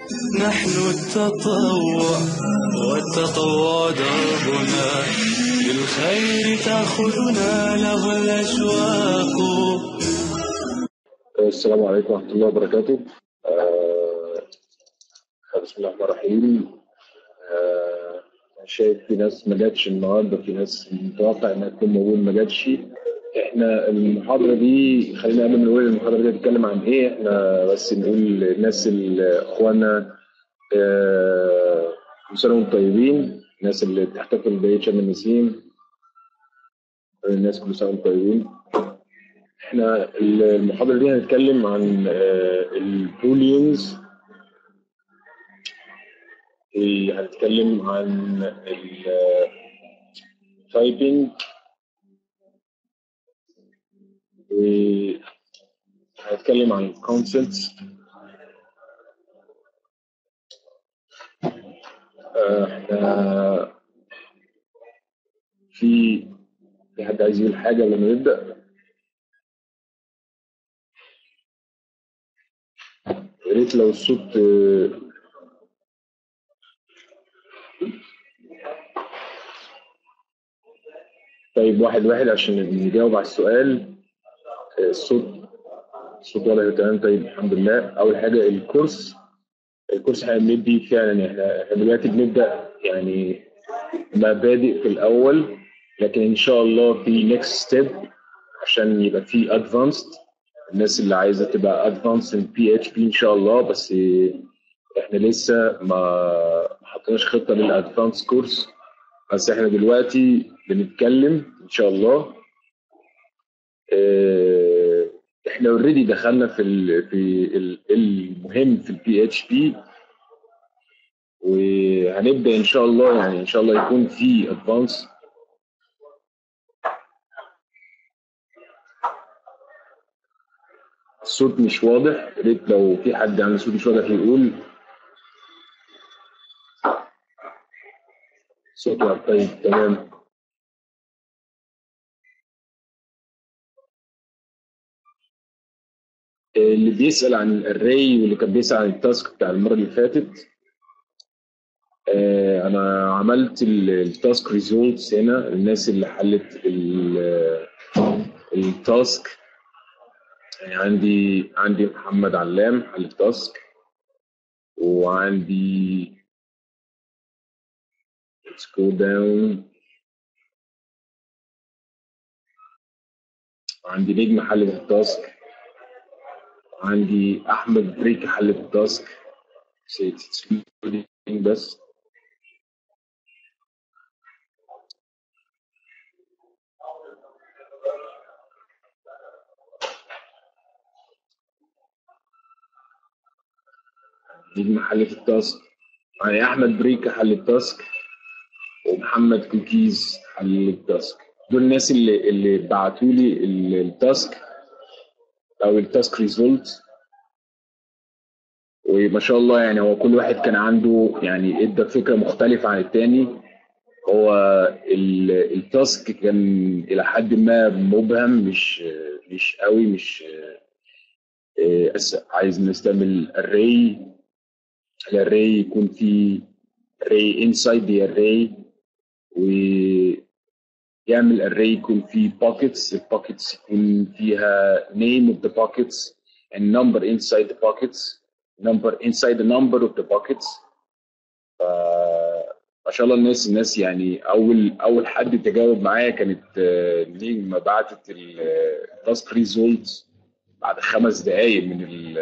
نحن التطوع والتطوع دربنا للخير تأخذنا له الأشواق السلام عليكم ورحمة الله وبركاته آه، بسم الله الرحمن الرحيم آه، شايف في ناس ما جاتش النهارده في ناس متوقع انها تكون موجود ما جاتش احنا المحاضرة دي خلينا قبل ما نقول المحاضرة دي بتتكلم عن ايه احنا بس نقول للناس اللي اخوانا آه، كل سنة وانتم طيبين الناس اللي بتحتفل بعيد شم النسيم الناس كل سنة وانتم طيبين احنا المحاضرة دي هنتكلم عن البولينز هنتكلم عن التايبنج وهنتكلم عن الكونسبتس احنا في في حد عايز يقول حاجة قبل ما نبدأ؟ يا ريت لو الصوت طيب واحد واحد عشان نجاوب على السؤال الصوت الصوت واضح تمام طيب الحمد لله أول حاجة الكورس الكورس احنا بندي فعلا احنا احنا دلوقتي بنبدأ يعني مبادئ في الأول لكن إن شاء الله في نيكست ستيب عشان يبقى في ادفانسد الناس اللي عايزه تبقى ادفانس ان بي اتش بي ان شاء الله بس احنا لسه ما ما حطيناش خطه للادفانس كورس بس احنا دلوقتي بنتكلم ان شاء الله اه، احنا اوريدي دخلنا في ال في ال المهم في البي اتش بي وهنبدا ان شاء الله يعني ان شاء الله يكون في ادفانس الصوت مش واضح يا ريت لو في حد عنده صوت مش واضح يقول صوت واضح طيب تمام اللي بيسأل عن الاري واللي كان بيسأل عن التاسك بتاع المرة اللي فاتت آه، انا عملت التاسك ريزولتس هنا الناس اللي حلت ال- التاسك يعني عندي عندي محمد علام حل التاسك وعندي let's go down عندي نجم حل التاسك عندي احمد بريك حل التاسك بس نجم حل التاسك يعني احمد بريكا حل التاسك ومحمد كوكيز حل التاسك دول الناس اللي اللي بعتوا لي ال- التاسك او التاسك ريزولت وما شاء الله يعني هو كل واحد كان عنده يعني ادى فكره مختلفه عن التاني هو ال- التاسك كان الى حد ما مبهم مش مش قوي مش آه، أس- عايز نستعمل array الاري يكون في array inside the array ويعمل array يكون في pockets البوكيتس يكون فيها name of the pockets and number inside the pockets number inside the number of the pockets ف ما شاء الله الناس الناس يعني اول اول حد تجاوب معايا كانت آه، نجمه بعتت التاسك ريزولت بعد خمس دقائق من ال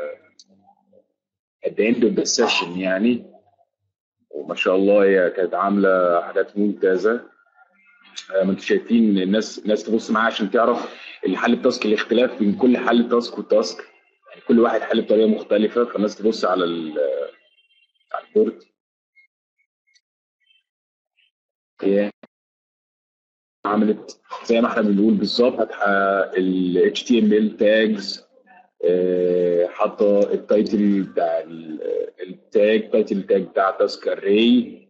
at the end of the session يعني وما شاء الله هي كانت عامله حاجات ممتازه آه، ما انتم شايفين الناس الناس تبص معايا عشان تعرف الحل التاسك الاختلاف بين كل حل تاسك وتاسك يعني كل واحد حل بطريقه مختلفه فالناس تبص على ال- على البورد هي عملت زي ما احنا بنقول بالظبط فاتحه ال HTML tags آه، حاطه التايتل بتاع ال- التاج تايتل تاج بتاع تاسك اري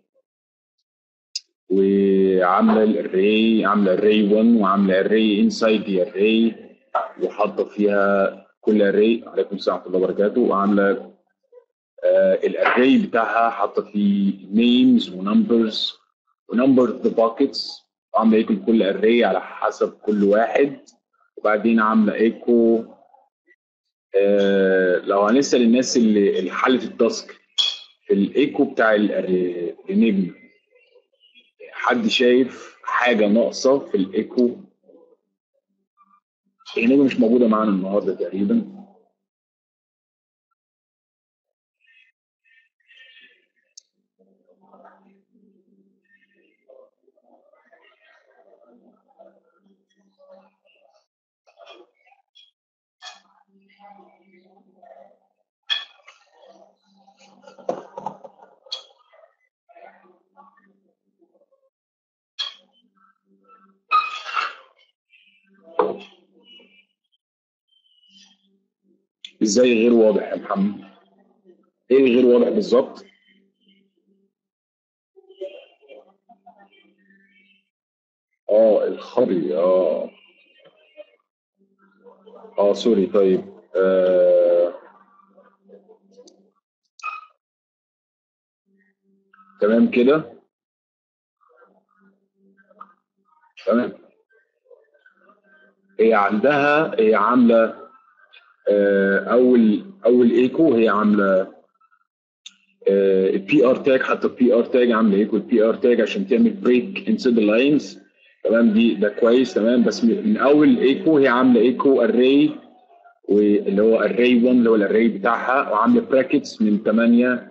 وعامله الاري عامله اري 1 وعامله اري انسايد ذا اري وحاطه فيها كل اري عليكم السلام ورحمه الله وبركاته وعامله الاري بتاعها حاطه فيه names ونمبرز ونمبر ذا باكيتس وعامله ايكو لكل اري على حسب كل واحد وبعدين عامله ايكو آه لو هنسال الناس اللي اللي حلت التاسك في الايكو بتاع الاري النجم حد شايف حاجه ناقصه في الايكو النجم مش موجوده معانا النهارده تقريبا ازاي غير واضح يا محمد ايه اللي غير واضح بالظبط اه الخري اه اه سوري طيب آه. تمام كده تمام هي عندها هي عامله آه، اول اول ايكو هي عامله البي ار تاج حتى البي ار تاج عامله ايكو البي ار تاج عشان تعمل بريك انسيد اللاينز تمام دي ده كويس تمام بس من من اول ايكو هي عامله ايكو اري واللي هو اري 1 اللي هو الاري بتاعها وعامله براكتس من 8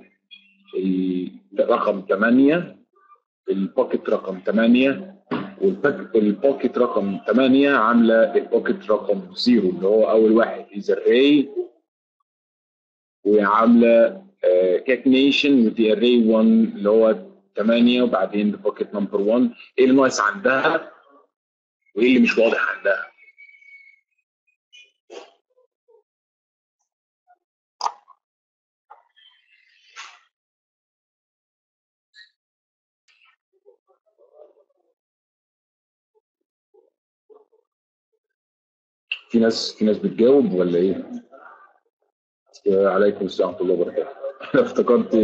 رقم 8 البوكيت رقم 8 والبوكيت رقم 8 عامله البوكيت رقم 0 اللي هو اول واحد از اري وعامله كاكنيشن with the array 1 اللي هو 8 وبعدين البوكيت نمبر 1 ايه اللي ناقص عندها وايه اللي مش واضح عندها في ناس في ناس بتجاوب ولا ايه؟ عليكم السلام ورحمه الله وبركاته انا افتكرت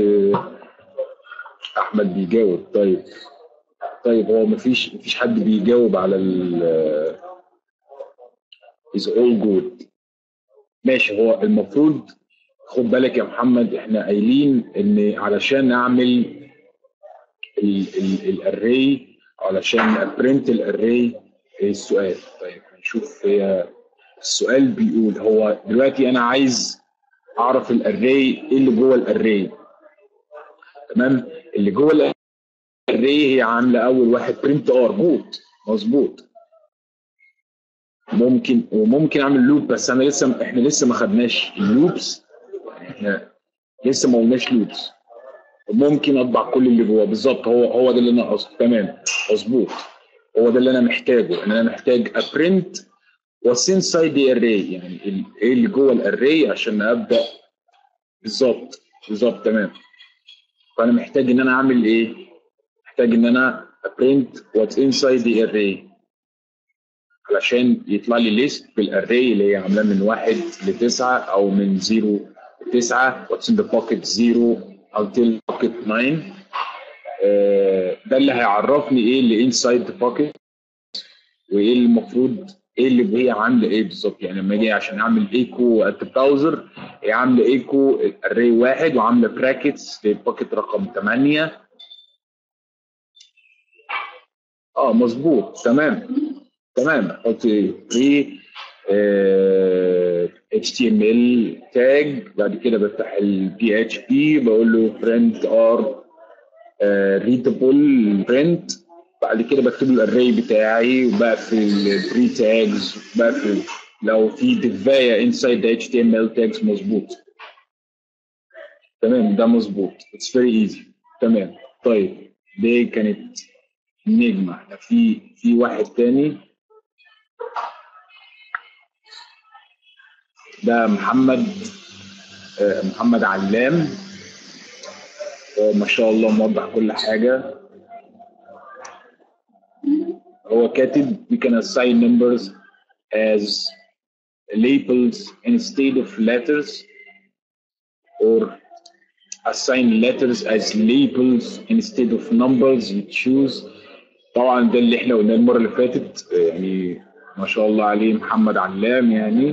احمد بيجاوب طيب طيب هو مفيش مفيش حد بيجاوب على ال is all good ماشي هو المفروض خد بالك يا محمد احنا قايلين ان علشان نعمل الاري علشان ابرنت الاري السؤال طيب هنشوف هي السؤال بيقول هو دلوقتي انا عايز اعرف الاري ايه اللي جوه الاري تمام اللي جوه الاري هي عامله اول واحد برنت ار جود مظبوط ممكن وممكن اعمل لوب بس انا لسه احنا لسه ما خدناش اللوبس احنا لسه ما قلناش لوبس ممكن اطبع كل اللي جوه بالظبط هو هو ده اللي انا قصدي تمام مظبوط هو ده اللي انا محتاجه ان انا محتاج ابرنت what's inside the array يعني ايه اللي جوه الاري عشان ابدا بالظبط بالظبط تمام فانا محتاج ان انا اعمل ايه؟ محتاج ان انا print what's inside the array علشان يطلع لي ليست بالاري اللي هي عاملاه من واحد لتسعه او من 0 لتسعه what's in the pocket 0 until pocket 9 آه ده اللي هيعرفني ايه اللي inside the pocket وايه اللي المفروض ايه اللي هي عامله ايه بالظبط يعني لما اجي عشان اعمل ايكو ات براوزر هي عامله ايكو اري واحد وعامله براكتس للباكت رقم 8 اه مظبوط تمام تمام احط بري اتش تي ام ال تاج بعد كده بفتح البي اتش بي بقول له برنت ار ريدابل برنت بعد كده بكتب له الاري بتاعي وبقفل البري تاجز بقفل لو في دفايه انسايد اتش تي ام ال تاجز مظبوط تمام ده مظبوط اتس فيري ايزي تمام طيب دي كانت نجمه احنا في في واحد تاني ده محمد آه محمد علام آه ما شاء الله موضح كل حاجه هو كاتب we can assign numbers as labels instead of letters or assign letters as labels instead of numbers you choose طبعا ده اللي احنا قلناه المره اللي فاتت يعني ما شاء الله عليه محمد علام يعني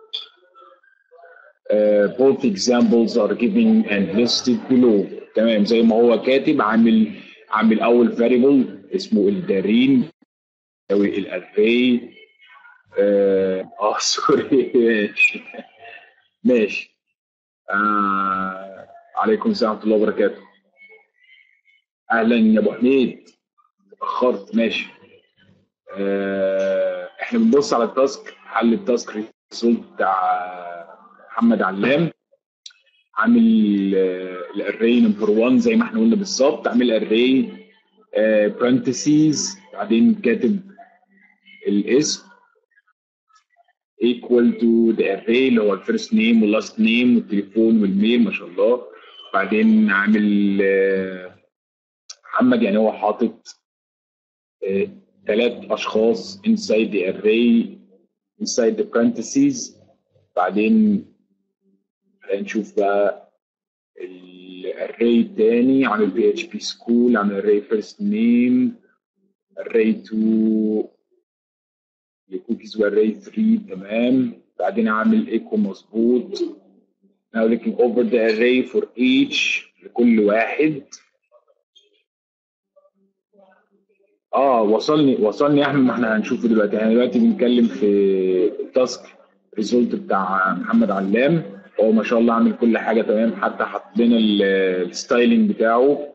Uh, both examples are given and listed below تمام زي ما هو كاتب عامل عامل اول variable اسمه الدارين يساوي الاري اه آه، سوري ماشي ماشي آه عليكم السلام ورحمه الله وبركاته اهلا يا ابو حميد اتاخرت ماشي آه احنا بنبص على التاسك حل التاسك ريزولت بتاع محمد علام عامل الاري نمبر 1 زي ما احنا قلنا بالظبط عامل اري برانتسيز بعدين كاتب الاسم equal to the array اللي هو الفيرست نيم واللاست نيم والتليفون والميل ما شاء الله بعدين عامل آه، محمد يعني هو حاطط ثلاث اشخاص inside the array inside the parentheses بعدين هنشوف بقى الاري التاني عامل بي اتش بي سكول عامل array first name array 2 الكوكيز والاري 3 تمام بعدين عامل ايكو مظبوط now looking over the array for each لكل واحد اه وصلني وصلني يا احمد ما احنا هنشوفه دلوقتي احنا دلوقتي بنتكلم في التاسك ريزولت بتاع محمد علام هو ما شاء الله عامل كل حاجه تمام حتى حط لنا ال- الستايلنج بتاعه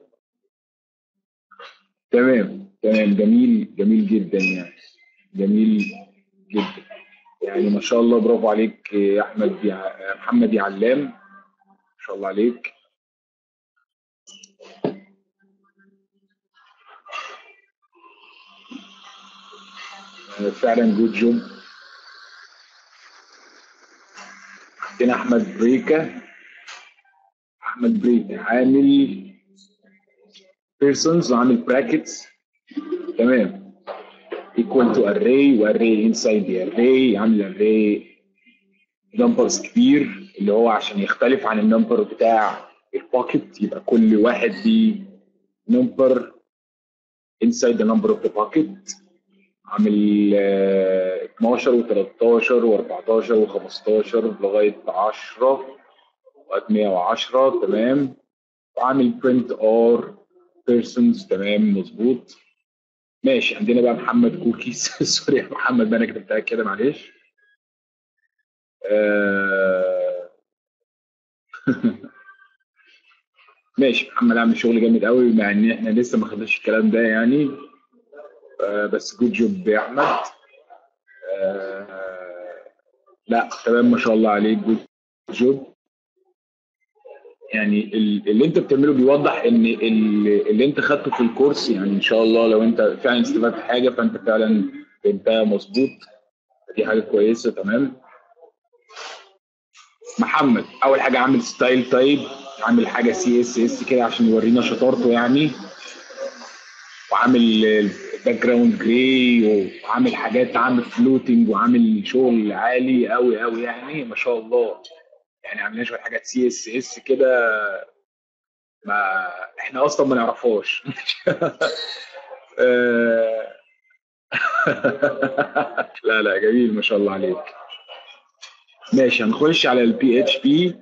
تمام تمام جميل جميل جدا يعني جميل جدا يعني ما شاء الله برافو عليك يا احمد يا محمد يا علام ما شاء الله عليك آه، فعلا جود جوب عندنا احمد بريكا احمد بريكا عامل بيرسونز وعامل براكتس تمام equal to array وarray inside the array عامل array نمبرز كبير اللي هو عشان يختلف عن النمبر بتاع الباكت يبقى كل واحد ليه نمبر inside the number of the pocket عامل آه، 12 و13 و14 و15 لغايه 10 لغايه 110 تمام وعامل print or persons تمام مظبوط ماشي عندنا بقى محمد كوكيز سوري يا محمد بقى انا كتبتها كده معلش آه، ماشي محمد عامل شغل جامد قوي مع ان احنا لسه ما خدناش الكلام ده يعني آه، بس جود جوب يا احمد آه، لا تمام ما شاء الله عليك جود جوب يعني ال- اللي انت بتعمله بيوضح ان ال- اللي انت خدته في الكورس يعني ان شاء الله لو انت فعلا استفدت حاجه فانت فعلا فهمتها مظبوط دي حاجه كويسه تمام محمد اول حاجه عامل ستايل تايب عامل حاجه سي اس اس كده عشان يورينا شطارته يعني وعامل باك جراوند جراي وعامل حاجات عامل فلوتنج وعامل شغل عالي قوي قوي يعني ما شاء الله يعني عاملين شويه حاجات سي اس اس كده ما احنا اصلا ما نعرفهاش آه، لا لا جميل ما شاء الله عليك ماشي هنخش على البي اتش بي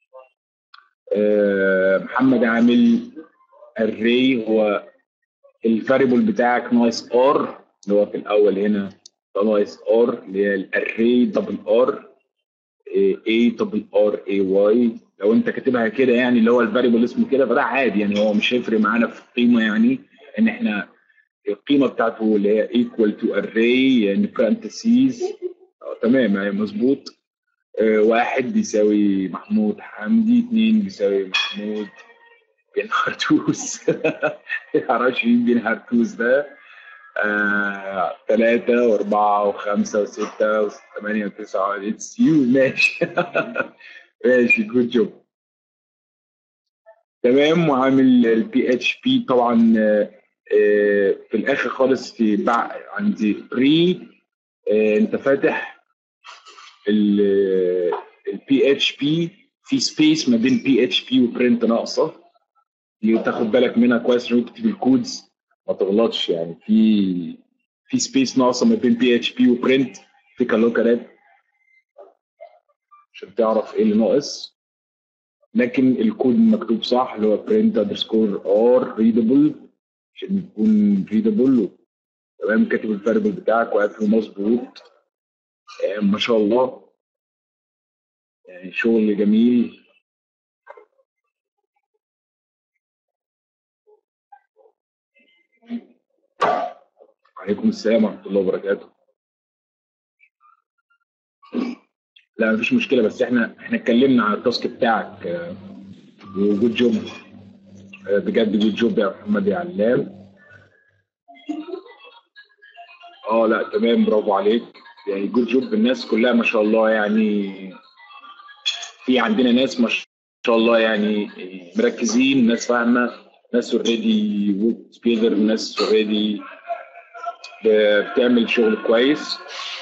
محمد عامل الري هو الفاريبل بتاعك ناقص ار اللي هو في الاول هنا ده ناقص ار اللي هي الاري دبل ار اي دبل ار اي واي لو انت كاتبها كده يعني اللي هو الفاريبل اسمه كده فده عادي يعني هو مش هيفرق معانا في القيمه يعني ان احنا القيمه بتاعته اللي هي equal to array يعني parentheses آه، تمام يعني مظبوط آه، واحد بيساوي محمود حمدي اثنين بيساوي محمود بن هرتوس معرفش مين بن هرتوس ده آه، ثلاثة وأربعة وخمسة وستة وثمانية وتسعة اتس يو ماشي ماشي جود جوب تمام وعامل البي اتش بي طبعا آه، آه، في الاخر خالص في بع... عندي بري انت فاتح البي اتش بي في سبيس ما بين بي اتش بي وبرنت ناقصه دي تاخد بالك منها كويس لما تكتب الكودز ما تغلطش يعني في في سبيس ناقصه ما بين بي اتش بي وبرنت تيك لوك ات عشان تعرف ايه اللي ناقص لكن الكود مكتوب صح اللي هو print underscore r readable عشان يكون readable تمام كاتب الفاريبل بتاعك وقافله مظبوط آه، ما شاء الله يعني شغل جميل عليكم السلام ورحمة الله وبركاته لا مفيش مشكلة بس احنا احنا اتكلمنا عن التاسك بتاعك آه، وجود جوب آه، بجد جود جوب يا محمد يا علام اه لا تمام برافو عليك يعني جود جوب الناس كلها ما شاء الله يعني في عندنا ناس ما شاء الله يعني مركزين ناس فاهمه ناس اوريدي ورك توجذر ناس اوريدي بتعمل شغل كويس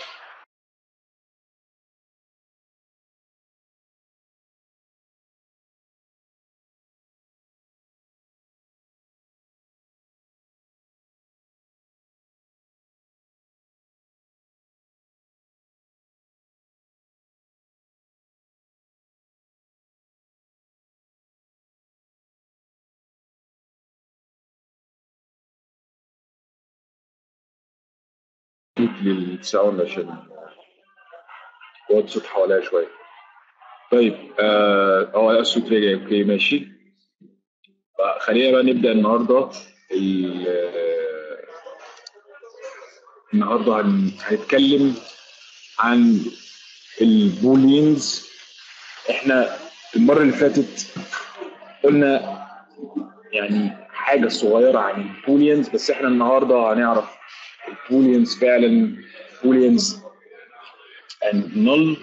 للساوند عشان يقعد صوت حواليا شويه طيب اه اه الصوت رجع اوكي ماشي خلينا بقى نبدا النهارده ال- آه، النهارده هن- هنتكلم عن البولينز احنا المره اللي فاتت قلنا يعني حاجه صغيره عن البولينز بس احنا النهارده هنعرف البولينز فعلا بولينز and null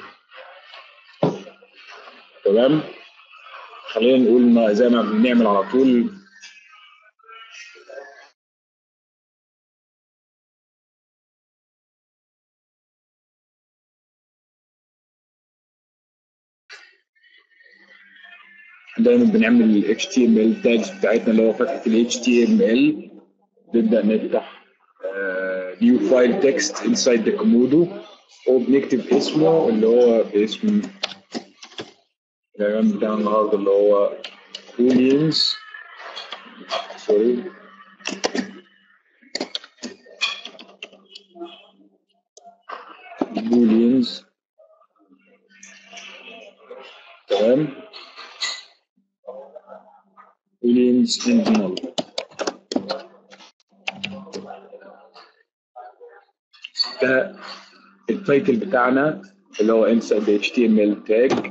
تمام خلينا نقول ما زي ما بنعمل على طول دايما بنعمل ال HTML tags بتاعتنا اللي هو فتحة ال HTML نبدأ نفتح آه، new file text inside the Komodo وبنكتب اسمه اللي هو باسم العنوان بتاعنا النهارده اللي هو booleans سوري booleans تمام booleans and null ده التايتل بتاعنا اللي هو inside the HTML tag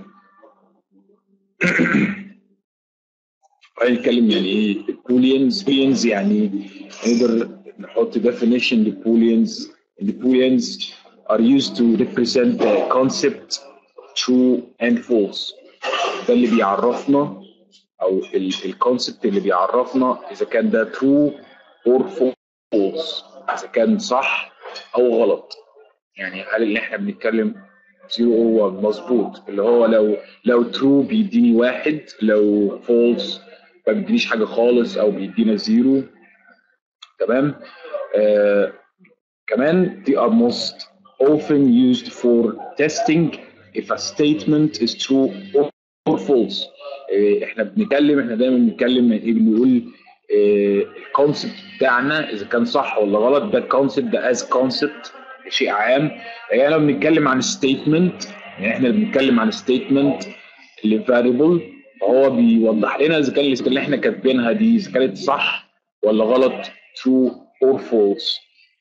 هنتكلم يعني ايه البولينز بولينز يعني نقدر نحط definition للبولينز البولينز are used to represent the concept true and false ده اللي بيعرفنا او الكونسبت اللي بيعرفنا اذا كان ده true or false اذا كان صح او غلط يعني هل اللي احنا بنتكلم زيرو هو مظبوط اللي هو لو لو ترو بيديني واحد لو فولس ما بيدينيش حاجه خالص او بيدينا زيرو تمام آه كمان they are most often used for testing if a statement is true or, or false آه احنا بنتكلم احنا دايما بنتكلم ايه بنقول الكونسبت بتاعنا اذا كان صح ولا غلط ده الكونسبت ده از كونسبت شيء عام يعني لو بنتكلم عن ستيتمنت يعني احنا بنتكلم عن ستيتمنت اللي فاريبل فهو بيوضح لنا اذا كان اللي احنا كاتبينها دي اذا كانت صح ولا غلط true or false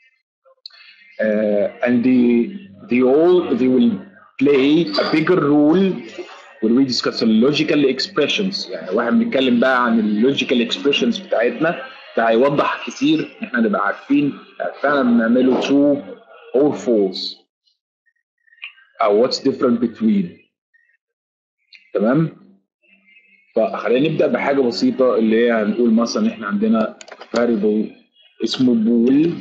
uh, and they they all they will play a bigger role when we discuss the logical expressions يعني واحد بنتكلم بقى عن اللوجيكال expressions بتاعتنا ده هيوضح كتير ان احنا نبقى عارفين فعلا بنعمله true or false او what's different between تمام فخلينا نبدا بحاجه بسيطه اللي هي هنقول مثلا احنا عندنا variable اسمه bool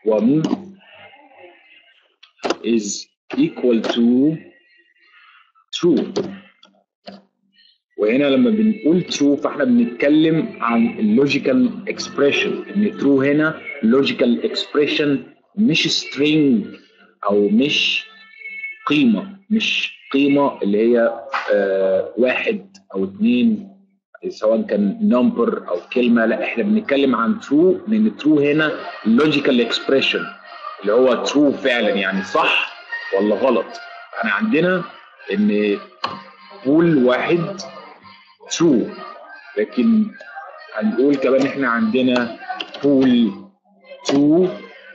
1 is equal to true وهنا لما بنقول true فاحنا بنتكلم عن اللوجيكال اكسبريشن ان true هنا لوجيكال اكسبريشن مش string او مش قيمه مش قيمه اللي هي آه واحد او اتنين سواء كان نمبر او كلمه لا احنا بنتكلم عن true لان true هنا لوجيكال اكسبريشن اللي هو true فعلا يعني صح ولا غلط احنا عندنا ان بول واحد true لكن هنقول كمان احنا عندنا pool 2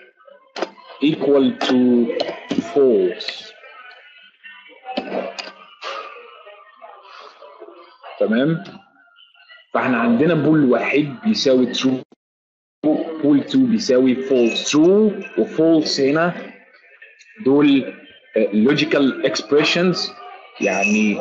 equal to false تمام فاحنا عندنا بول واحد بيساوي true بول 2 بيساوي false true وفولس هنا دول logical expressions يعني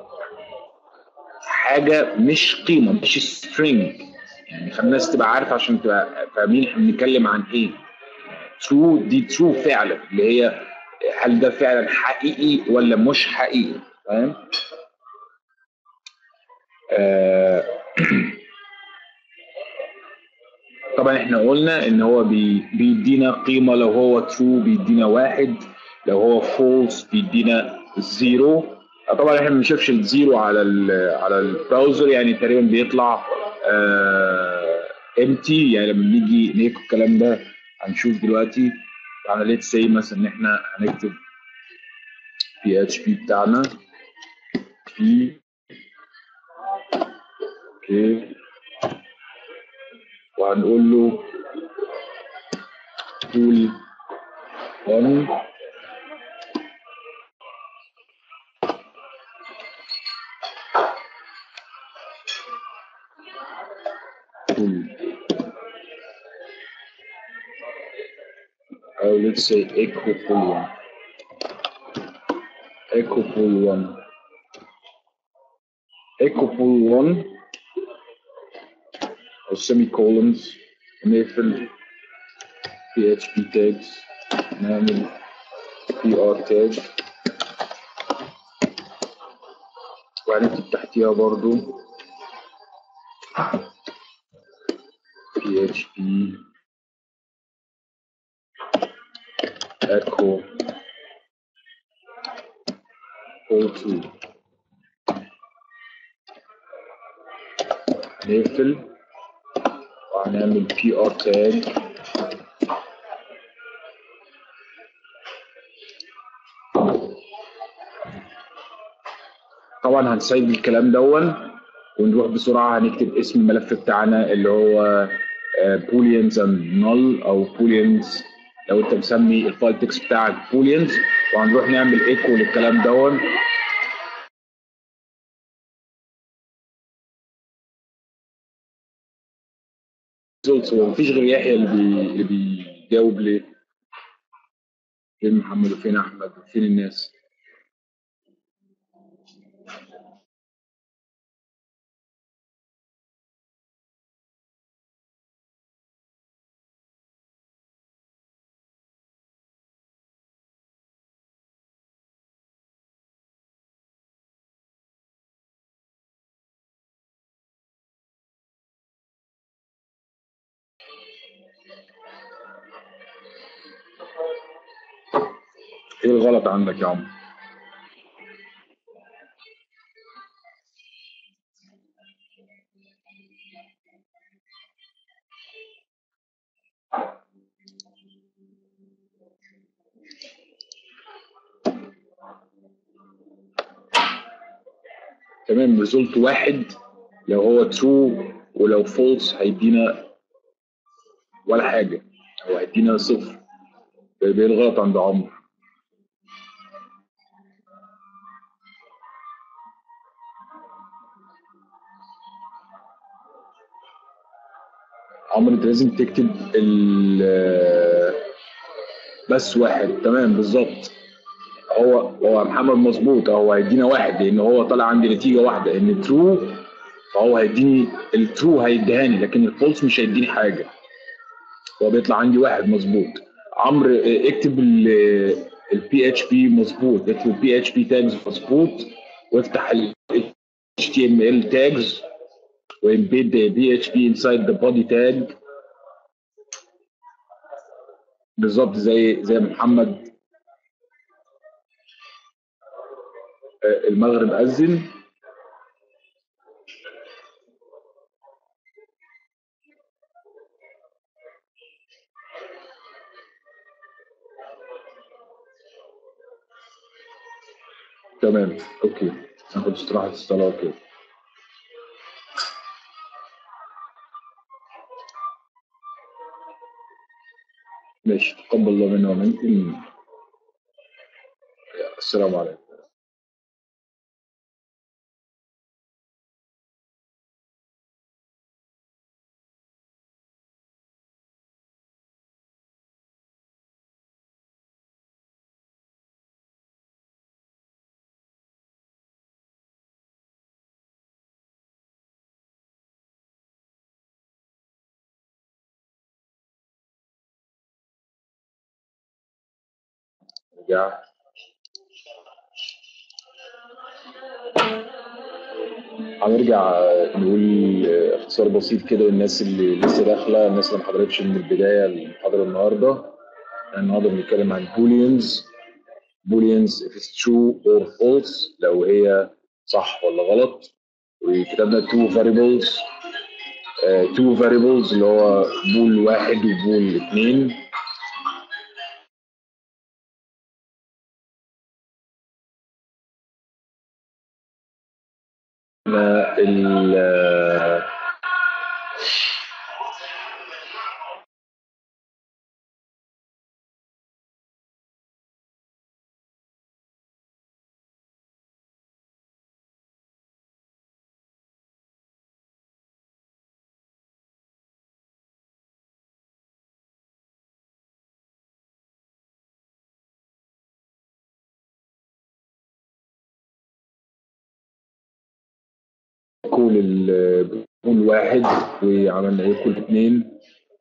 حاجه مش قيمه مش string يعني خلي الناس تبقى عارفه عشان تبقى فاهمين احنا بنتكلم عن ايه true دي true فعلا اللي هي هل ده فعلا حقيقي ولا مش حقيقي فاهم آه طبعا احنا قلنا ان هو بي بيدينا قيمه لو هو true بيدينا واحد لو هو false بيدينا زيرو طبعا احنا ما بنشوفش الزيرو على ال على البراوزر يعني تقريبا بيطلع امتي يعني لما نيجي نكتب الكلام ده هنشوف دلوقتي انا ليتس سي مثلا ان احنا هنكتب بي اتش بي بتاعنا بي اوكي وهنقول له tool 1 tool or let's say echo full one echo full one echo full one or semicolons نقفل PHP tags نعمل PR tag وهنكتب تحتيها برضو PHP echo o2 نقفل وهنعمل بي ار تاج طبعا هنسيب الكلام دون ونروح بسرعه هنكتب اسم الملف بتاعنا اللي هو بوليانز اند نل او بوليانز لو انت مسمي الفايل تكست بتاعك بوليانز وهنروح نعمل ايكو للكلام دون ريزولتس هو مفيش غير يحيى اللي بي... اللي بيجاوب ليه فين محمد وفين احمد وفين الناس ايه الغلط عندك يا عمر تمام ريزولت واحد لو هو ترو ولو فولس هيدينا ولا حاجه او هيدينا صفر ده ايه الغلط عند عمرو عمرو انت لازم تكتب ال بس واحد تمام بالظبط هو هو محمد مظبوط هو هيدينا واحد لان هو طالع عندي نتيجه واحده ان ترو فهو هيديني الترو هيديهاني لكن الفولس مش هيديني حاجه هو بيطلع عندي واحد مظبوط عمرو اه، اكتب البي اتش بي مظبوط اكتب البي اتش بي تاجز مظبوط وافتح ال HTML tags وembed the PHP inside the body tag بالظبط زي زي محمد آه، المغرب أذن تمام اوكي ناخد استراحة الصلاة اوكي ماشي تقبل الله منا ومنكم السلام عليكم رجع هنرجع نقول اختصار بسيط كده للناس اللي لسه داخله الناس اللي ما حضرتش من البدايه المحاضره النهارده النهارده بنتكلم عن بوليانز بوليانز if it's true or false لو هي صح ولا غلط وكتبنا two variables آه، two variables اللي هو بول واحد وبول اتنين آه، ال آه، كول ال- بول واحد وعملنا ايه كول اتنين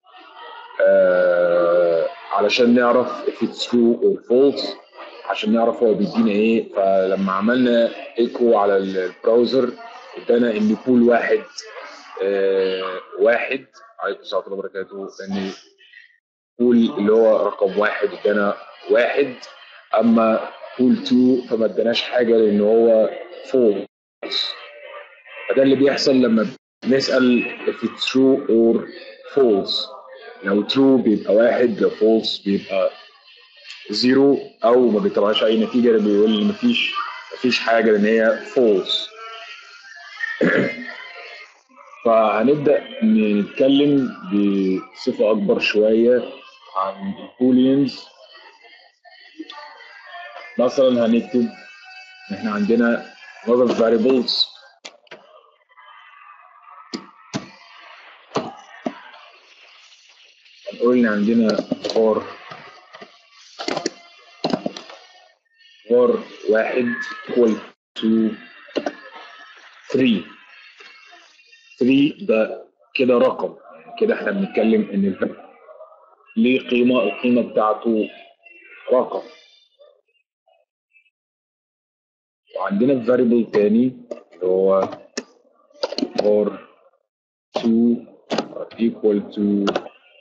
آه علشان نعرف if it's true or false عشان نعرف هو بيدينا ايه فلما عملنا ايكو على البراوزر ادانا ان بول واحد آه واحد عليكم السلام ورحمه الله وبركاته ان بول اللي هو رقم واحد ادانا واحد اما بول 2 فما اداناش حاجه لان هو false فده اللي بيحصل لما بنسأل if it's true or false لو true بيبقى واحد لو false بيبقى زيرو أو ما بيطلعش أي نتيجة اللي بيقول لي مفيش مفيش حاجة لأن هي false فهنبدأ نتكلم بصفة أكبر شوية عن البولينز مثلا هنكتب إن إحنا عندنا lot of variables هنقول إن عندنا for for واحد equal to 3 3 ده كده رقم يعني كده احنا بنتكلم ان الف... ليه قيمة القيمة بتاعته رقم وعندنا variable تاني اللي هو for 2 are equal to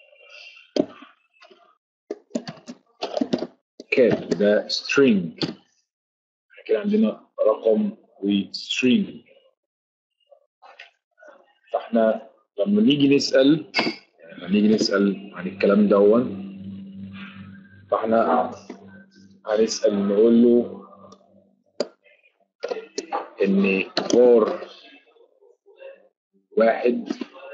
cat ده string كده عندنا رقم و string فاحنا لما نيجي نسأل يعني لما نيجي نسأل عن الكلام دون فاحنا هنسأل نقول له ان for واحد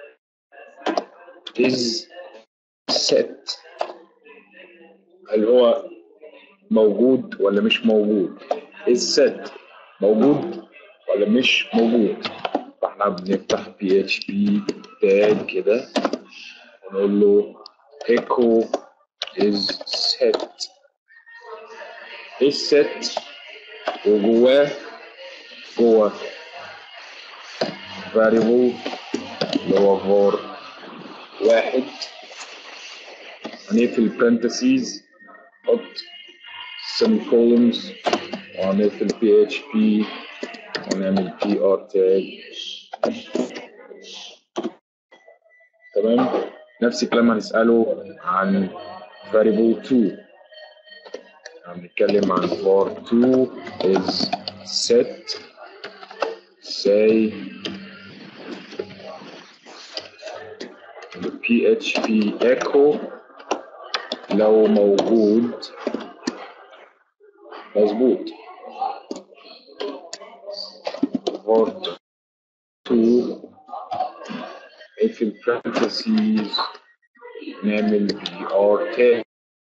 is set هل هو موجود ولا مش موجود is set موجود ولا مش موجود فاحنا بنفتح بي اتش بي تاج كده ونقول له echo is set is set وجواه جوه variable اللي هو var واحد هنقفل parentheses نحط semicolons وهنقفل PHP ونعمل بي ار تاج تمام نفس الكلام هنسأله عن variable 2 هنتكلم عن var 2 is set say php echo لو موجود مظبوط var 2 في البرانتسيز نعمل بي ار تاج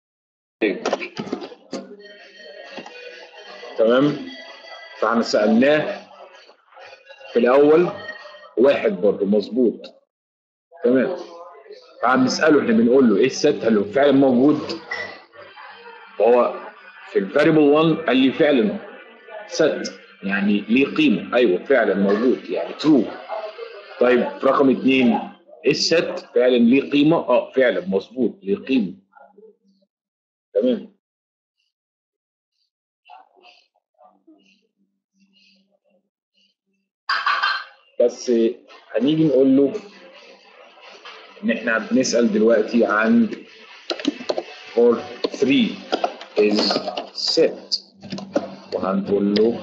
تمام فاحنا سألناه في الأول واحد برضه مظبوط تمام فعم نسأله احنا بنقول له ايه الست هل هو فعلا موجود فهو في الفاريبل 1 قال لي فعلا ست يعني ليه قيمة ايوه فعلا موجود يعني ترو طيب في رقم اثنين ايه الست فعلا ليه قيمة اه فعلا مظبوط ليه قيمة تمام بس هنيجي نقول له ان احنا بنسال دلوقتي عن for 3 is set وهنقول له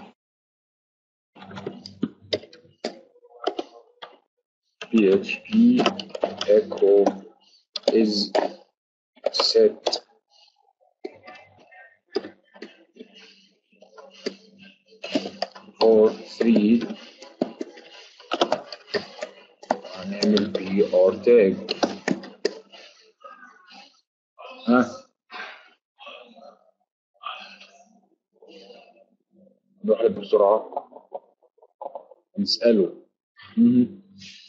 php echo is set for 3 هنعمل بي ار تاج ها نروح له بسرعة نسأله مهم.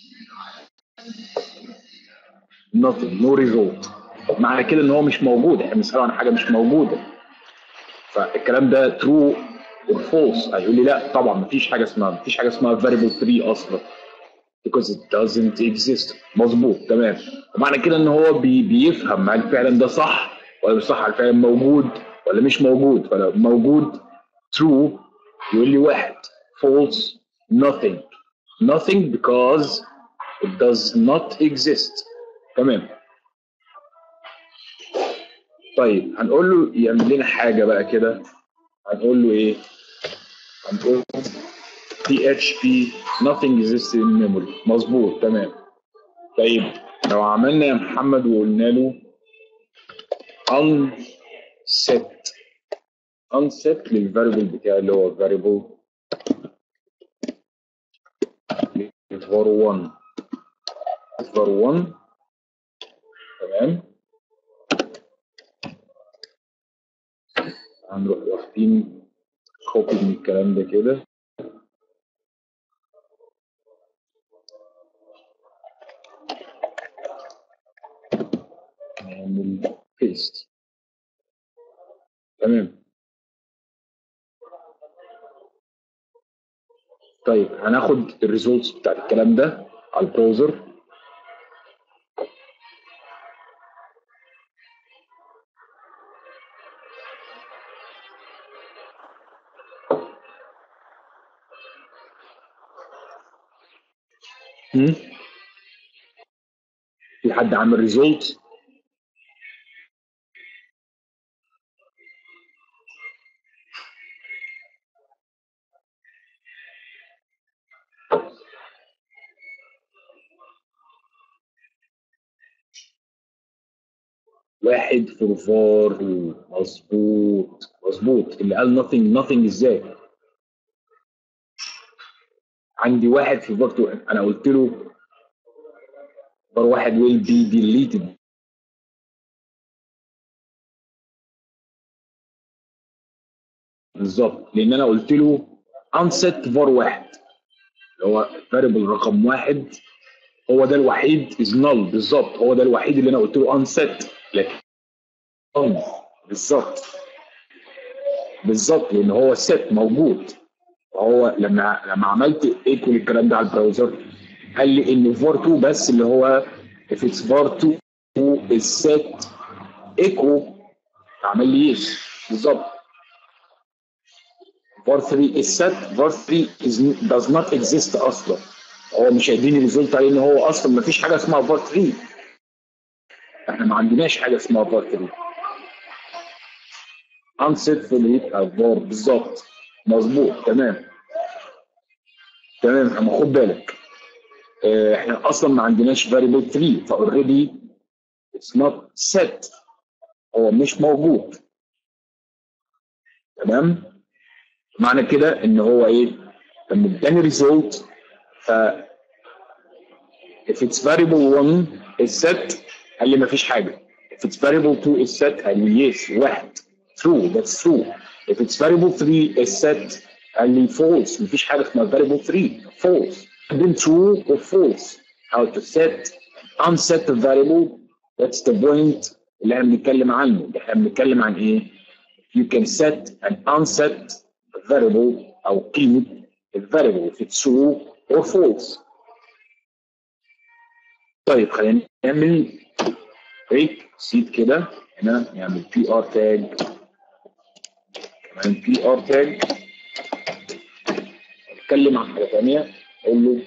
nothing no result معنى كده ان هو مش موجود احنا بنسأله عن حاجة مش موجودة فالكلام ده true or false هيقول لي لا طبعا مفيش حاجة اسمها مفيش حاجة اسمها variable 3 اصلا because it doesn't exist مظبوط تمام ومعنى كده ان هو بي بيفهم هل فعلا ده صح ولا مش صح هل فعلا موجود ولا مش موجود فلو موجود true يقول لي واحد false nothing nothing because it does not exist تمام طيب هنقول له يعمل لنا حاجه بقى كده هنقول له ايه هنقول له PHP nothing exists in memory مظبوط تمام طيب لو عملنا يا محمد وقلنا له unset unset للفاريبل بتاعي اللي هو variable var 1 var 1 تمام هنروح واخدين كوبي من الكلام ده كده نعمل بيست تمام طيب هناخد الريزولتس بتاعت الكلام ده على البراوزر هم؟ في حد عامل ريزولت واحد في فار مظبوط مظبوط اللي قال nothing nothing ازاي عندي واحد في فار 2 انا قلت له فار واحد will be deleted بالظبط لان انا قلت له unset var واحد اللي هو variable رقم واحد هو ده الوحيد is null بالظبط هو ده الوحيد اللي انا قلت له unset لكن on بالظبط بالظبط لان هو set موجود فهو لما لما عملت ايكو للكلام ده على البراوزر قال لي ان var 2 بس اللي هو if it's var 2 is set echo عمل لي ايش بالظبط var 3 is set var 3 is does not exist اصلا هو مش هيديني ريزولت عليه ان هو اصلا ما فيش حاجه اسمها var 3 احنا ما عندناش حاجه اسمها var 3 unsetful يبقى var بالظبط مظبوط تمام تمام اما خد بالك اه احنا اصلا ما عندناش variable 3 فاوريدي it's not set هو مش موجود تمام معنى كده ان هو ايه لما اداني ريزولت ف if it's variable 1 is set قال لي مفيش حاجه if it's variable 2 is set قال لي yes واحد true that's true if it's variable 3 is set قال لي false مفيش حاجه اسمها variable 3 false then true or false how to set unset the variable that's the point اللي احنا بنتكلم عنه احنا بنتكلم عن ايه you can set an unset variable او قيمه الفاريبل if it's true or false طيب خلينا نعمل بريك سيت كده هنا نعمل بي ار تاج كمان بي ار تاج اتكلم عن حاجه ثانيه اقول له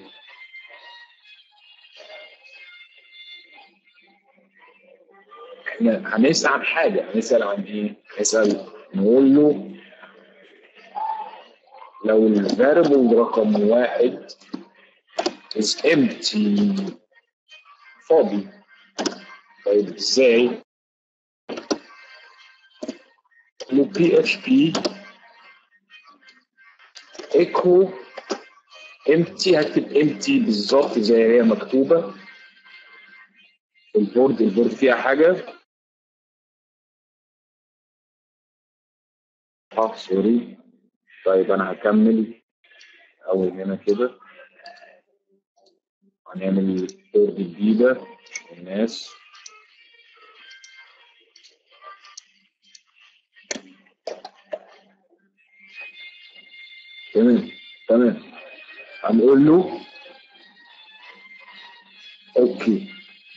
احنا هنسال عن حاجه هنسال عن ايه؟ نسال نقول له لو الفاريبل رقم واحد is empty فاضي طيب ازاي؟ له بي اتش بي ايكو empty هكتب empty بالظبط زي هي مكتوبة البورد البورد فيها حاجة اه سوري طيب انا هكمل اول هنا كده هنعمل بورد جديدة للناس تمام تمام هنقول له اوكي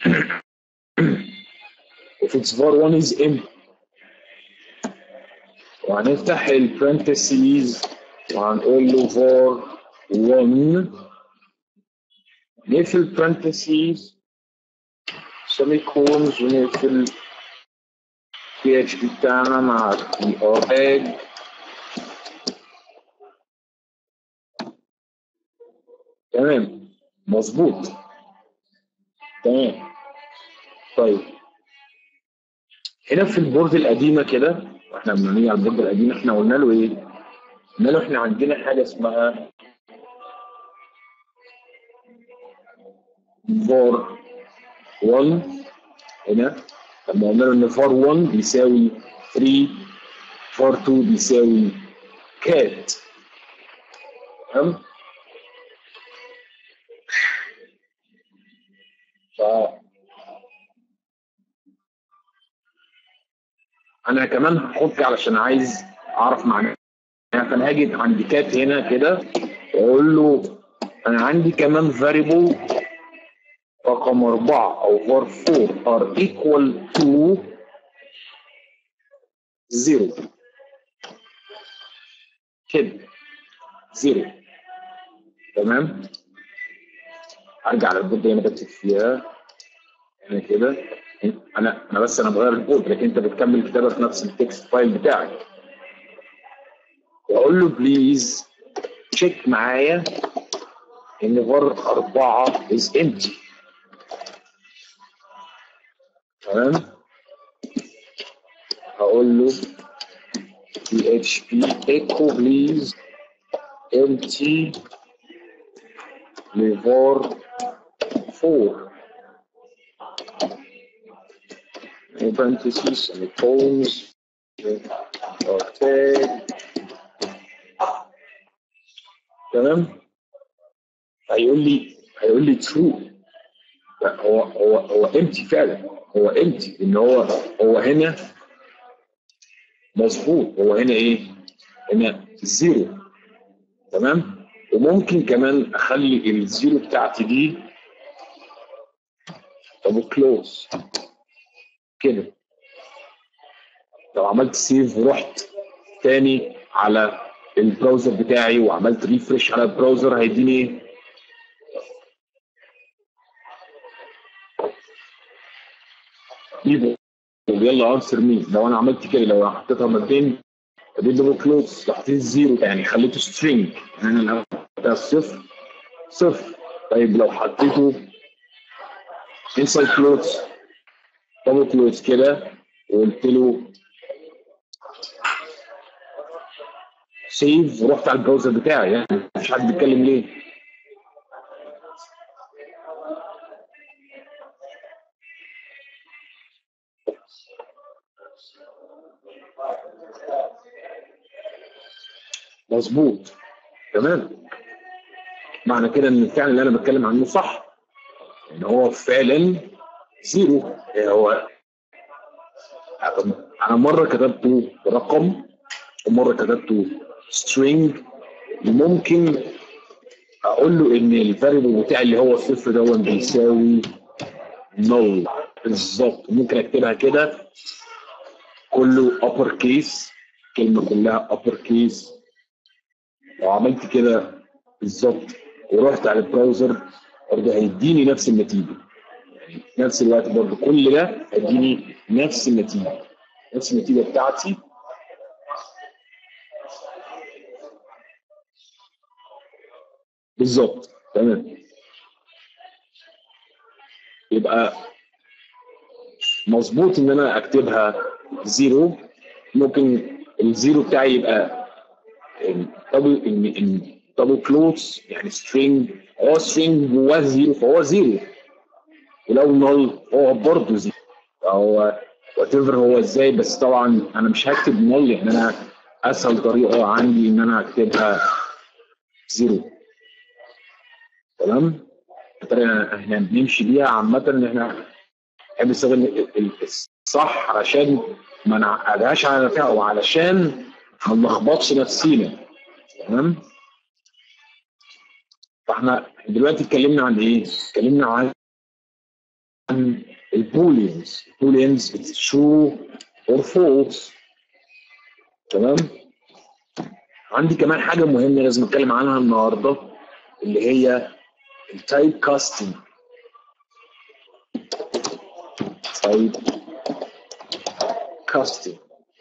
if it's var 1 is empty وهنفتح البرنتسيز وهنقول له var 1 نقفل برنتسيز سيمي كونز ونقفل بي اتش بي بتاعنا مع بي ار تاج تمام مظبوط تمام طيب هنا في البورد القديمه كده واحنا بنيجي على البورد القديمه احنا قلنا له ايه؟ قلنا له احنا عندنا حاجه اسمها فور 1 هنا لما قلنا له ان فور 1 بيساوي 3 فور 2 بيساوي كات تمام؟ ف انا كمان هحط علشان عايز اعرف معناها فانا هاجي عند كات هنا كده واقول له انا عندي كمان فاريبل رقم أربعة أو var 4 are equal to zero كده زيرو تمام ارجع للبورد اللي انا بكتب فيها هنا كده انا انا بس انا بغير البورد لكن انت بتكمل كتابه في نفس التكست فايل بتاعك واقول له بليز تشيك معايا ان فار 4 از empty تمام هقول له php echo please empty لفار 4 in parentheses semicolons or tag تمام هيقول لي هيقول لي true لا هو هو هو امتي فعلا هو امتي ان هو هو هنا مظبوط هو هنا ايه؟ هنا زيرو تمام؟ وممكن كمان اخلي الزيرو بتاعتي دي طب كلوز كده لو عملت سيف ورحت تاني على البراوزر بتاعي وعملت ريفرش على البراوزر هيديني ايه؟ ايفو يلا انسر مي لو انا عملت كده لو انا حطيتها ما بين ما بين دبل كلوز لو حطيت زيرو يعني خليته سترينج يعني انا لو صفر صفر طيب لو حطيته انسايد كلوز دبل كلوز كده وقلت له سيف ورحت على البراوزر بتاعي يعني مفيش حد بيتكلم ليه مظبوط تمام معنى كده ان الفعل اللي انا بتكلم عنه صح ان هو فعلا زيرو يعني هو انا مره كتبته رقم ومره كتبته string ممكن اقول له ان الفاريبل بتاعي اللي هو الصفر ده بيساوي null بالظبط ممكن اكتبها كده كله upper case كلمه كلها upper case لو عملت كده بالظبط ورحت على البراوزر برضه هيديني نفس النتيجه يعني في نفس الوقت برضه كل ده هيديني نفس النتيجه نفس النتيجه بتاعتي بالظبط تمام يبقى مظبوط ان انا اكتبها زيرو ممكن الزيرو بتاعي يبقى دبل ان دبل كلوز يعني سترينج هو سترينج جواه زيرو فهو زيرو ولو نل هو برضه زيرو فهو وات هو ازاي بس طبعا انا مش هكتب نل يعني انا اسهل طريقه عندي ان انا اكتبها زيرو تمام الطريقه احنا بنمشي بيها عامه ان احنا نحب نستخدم الصح علشان ما نعقدهاش على نفسنا وعلشان ما نلخبطش نفسينا تمام فاحنا دلوقتي اتكلمنا عن ايه؟ اتكلمنا عن عن البولينز البولينز ترو اور فولس تمام عندي كمان حاجه مهمه لازم اتكلم عنها النهارده اللي هي التايب كاستنج تايب كاستنج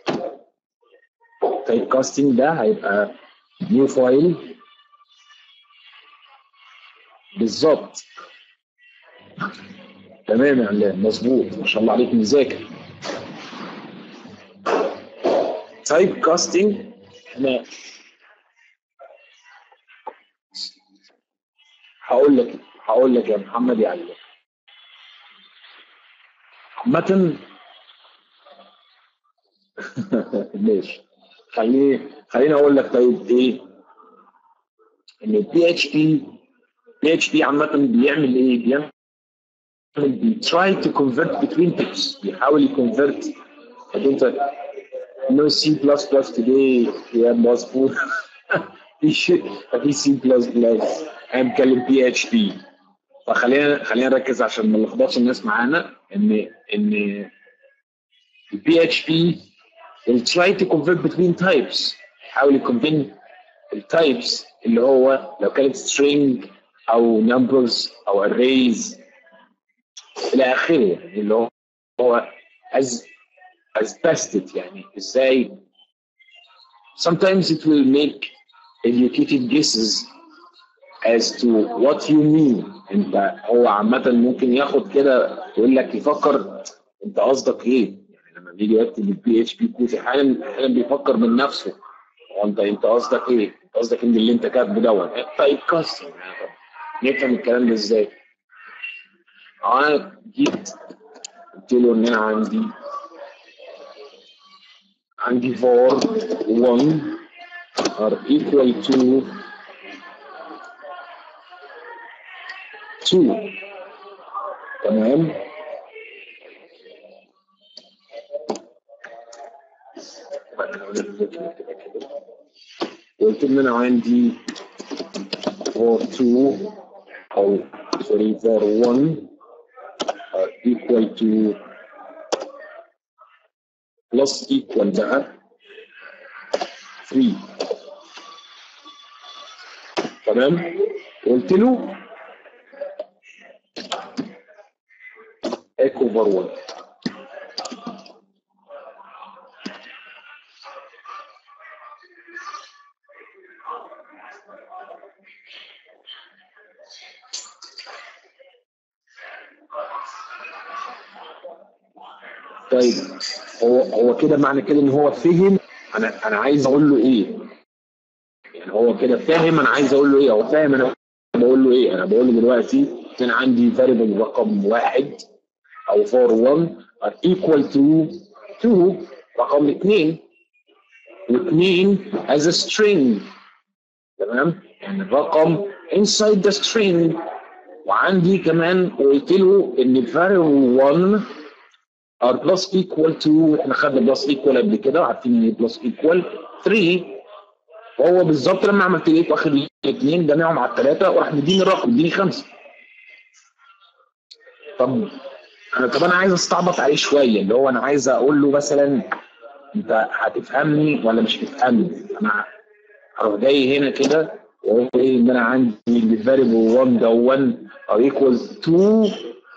تايب كاستنج ده هيبقى نيو فايل بالظبط تمام يا علام مظبوط ما شاء الله عليك مذاكر تايب كاستنج احنا هقول لك هقول لك يا محمد يا علام عامة ماشي خليني خليني اقول لك طيب ايه ان البي اتش بي بي اتش بي عامة بيعمل ايه؟ بيعمل بيتراي تو كونفرت بتوين تيبس بيحاول يكونفرت انت نو سي بلس بلس توداي يا مظبوط في شيء في سي بلس بلس انا بتكلم بي اتش بي فخلينا خلينا نركز عشان ما نلخبطش الناس معانا ان ان البي اتش بي will try to convert between types يحاول يكونفين التايبس اللي هو لو كانت string او numbers او arrays الى اخره يعني اللي هو هو as as best it يعني ازاي sometimes it will make educated guesses as to what you mean انت هو عامة ممكن ياخد كده يقول لك يفكر انت قصدك ايه؟ يعني لما بيجي يكتب البي اتش بي كود احيانا احيانا بيفكر من نفسه هو انت انت قصدك ايه؟ انت قصدك ان اللي انت كاتبه دوت طيب كاستم يعني نفهم الكلام ده ازاي؟ انا جيت قلت له ان انا عندي عندي for 1 are equal to 2 تمام قلت ان انا عندي for 2 او sorry for 1 are equal to plus equal بقى 3 تمام قلت له ايكو اوفر 1 طيب هو هو كده معنى كده ان هو فهم انا انا عايز اقول له ايه يعني هو كده فاهم انا عايز اقول له ايه هو فاهم انا بقول له ايه انا بقول له دلوقتي كان عندي variable رقم واحد او for 1 are equal to 2 رقم 2 و2 as a string تمام يعني الرقم inside the string وعندي كمان قلت له ان variable 1 are plus equal to احنا خدنا plus equal قبل كده عارفين ان plus equal 3 وهو بالظبط لما عملت ليه واخد الاثنين جمعهم على الثلاثه وراح مديني رقم مديني خمسه طب انا طب انا عايز استعبط عليه شويه اللي هو انا عايز اقول له مثلا انت هتفهمني ولا مش هتفهمني انا هروح جاي هنا كده واقول ايه ان انا عندي الفاريبل 1 ده 1 are equal to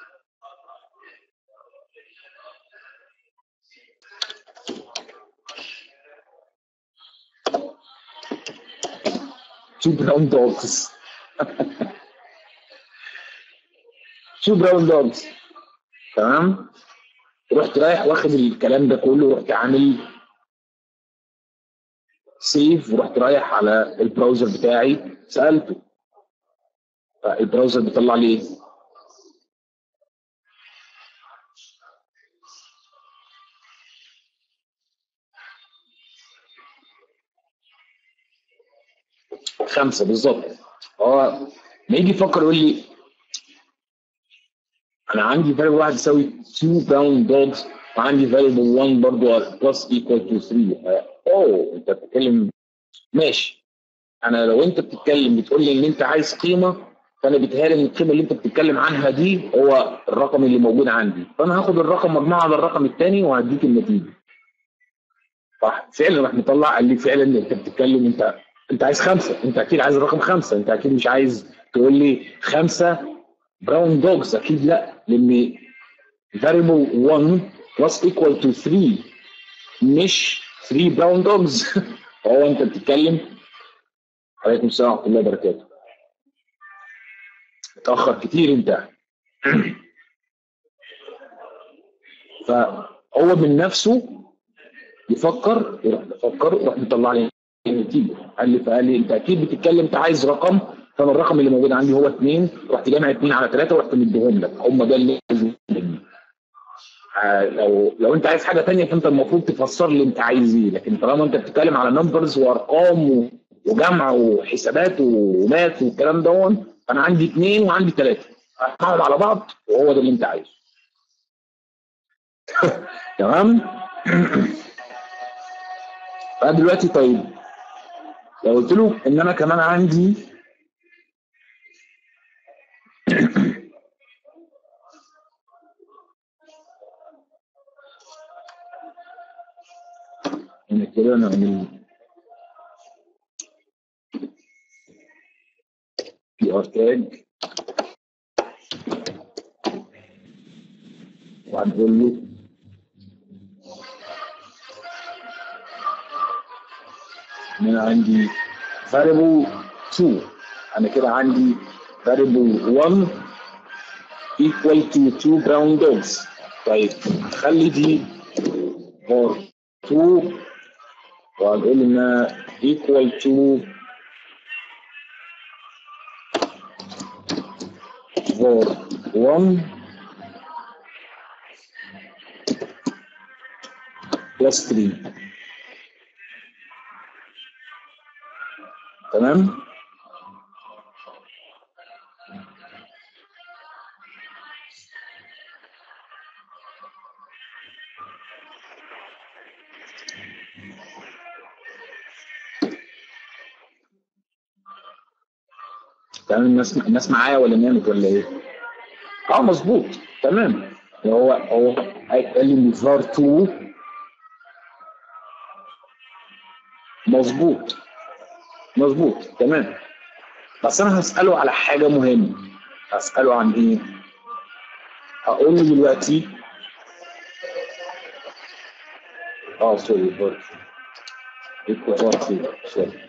two brown dogs. two brown dogs. تمام؟ رحت رايح واخد الكلام ده كله رحت عامل سيف ورحت رايح على البراوزر بتاعي سالته فالبراوزر بيطلع لي ايه؟ خمسه بالظبط هو ما يجي يفكر يقول لي انا عندي فاريبل واحد يساوي 2 باوند دوجز وعندي فاريبل 1 برضه بلس ايكوال تو 3 اوه انت بتتكلم ماشي انا لو انت بتتكلم بتقول لي ان انت عايز قيمه فانا بيتهيألي ان القيمه اللي انت بتتكلم عنها دي هو الرقم اللي موجود عندي فانا هاخد الرقم مجموعه على الرقم الثاني وهديك النتيجه صح فعلا راح مطلع قال لي فعلا انت بتتكلم انت انت عايز خمسه انت اكيد عايز الرقم خمسه انت اكيد مش عايز تقول لي خمسه براون دوجز اكيد لا لان variable 1 plus equal to 3 مش 3 براون دوجز هو انت بتتكلم عليكم السلام ورحمه الله وبركاته متاخر كتير انت فهو من نفسه يفكر يروح يفكر يروح مطلع لي النتيجه قال لي فقال لي انت اكيد بتتكلم انت عايز رقم فانا الرقم اللي موجود عندي هو اثنين رحت جامع اثنين على ثلاثه ورحت مديهم لك هم ده اللي مني آه لو لو انت عايز حاجه ثانيه فانت المفروض تفسر لي انت عايز ايه لكن طالما انت بتتكلم على نمبرز وارقام وجمع وحسابات وماث والكلام ده انا عندي اثنين وعندي ثلاثه اجمعهم على بعض وهو ده اللي انت عايزه تمام فدلوقتي طيب لو قلت له ان انا كمان عندي هنا كده نعمل بي ار تاج وهنقول له ان انا عندي variable 2 انا كده عندي variable 1 equal to 2 brown dogs طيب خلي دي for 2 وهنقول انها equal to for 1 plus 3 تمام تمام الناس الناس معايا ولا نامت ولا ايه؟ اه مظبوط تمام هو هو قال لي ان فار 2 مظبوط مظبوط تمام بس انا هساله على حاجه مهمه هساله عن ايه هقول له دلوقتي اه سوري بارتي ايكو بارتي سوري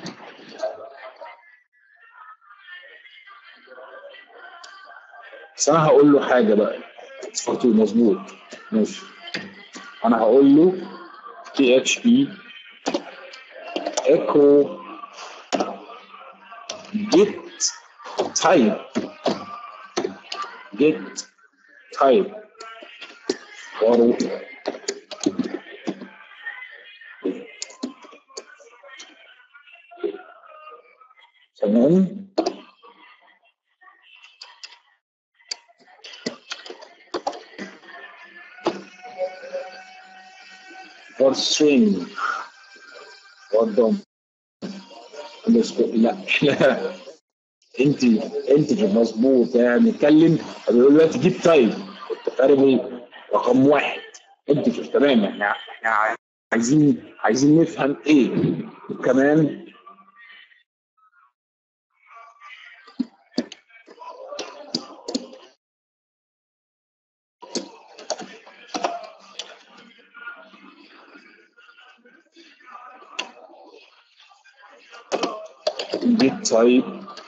بس انا هقول له حاجه بقى صوته مظبوط ماشي انا هقول له تي اتش بي ايكو جيت تايب جيت تايب واروح تمام for string وضم لا لا انت انت مظبوط يعني نتكلم بيقول دلوقتي جيب تايب فاريبل رقم واحد انت تمام احنا احنا عايزين عايزين نفهم ايه كمان get type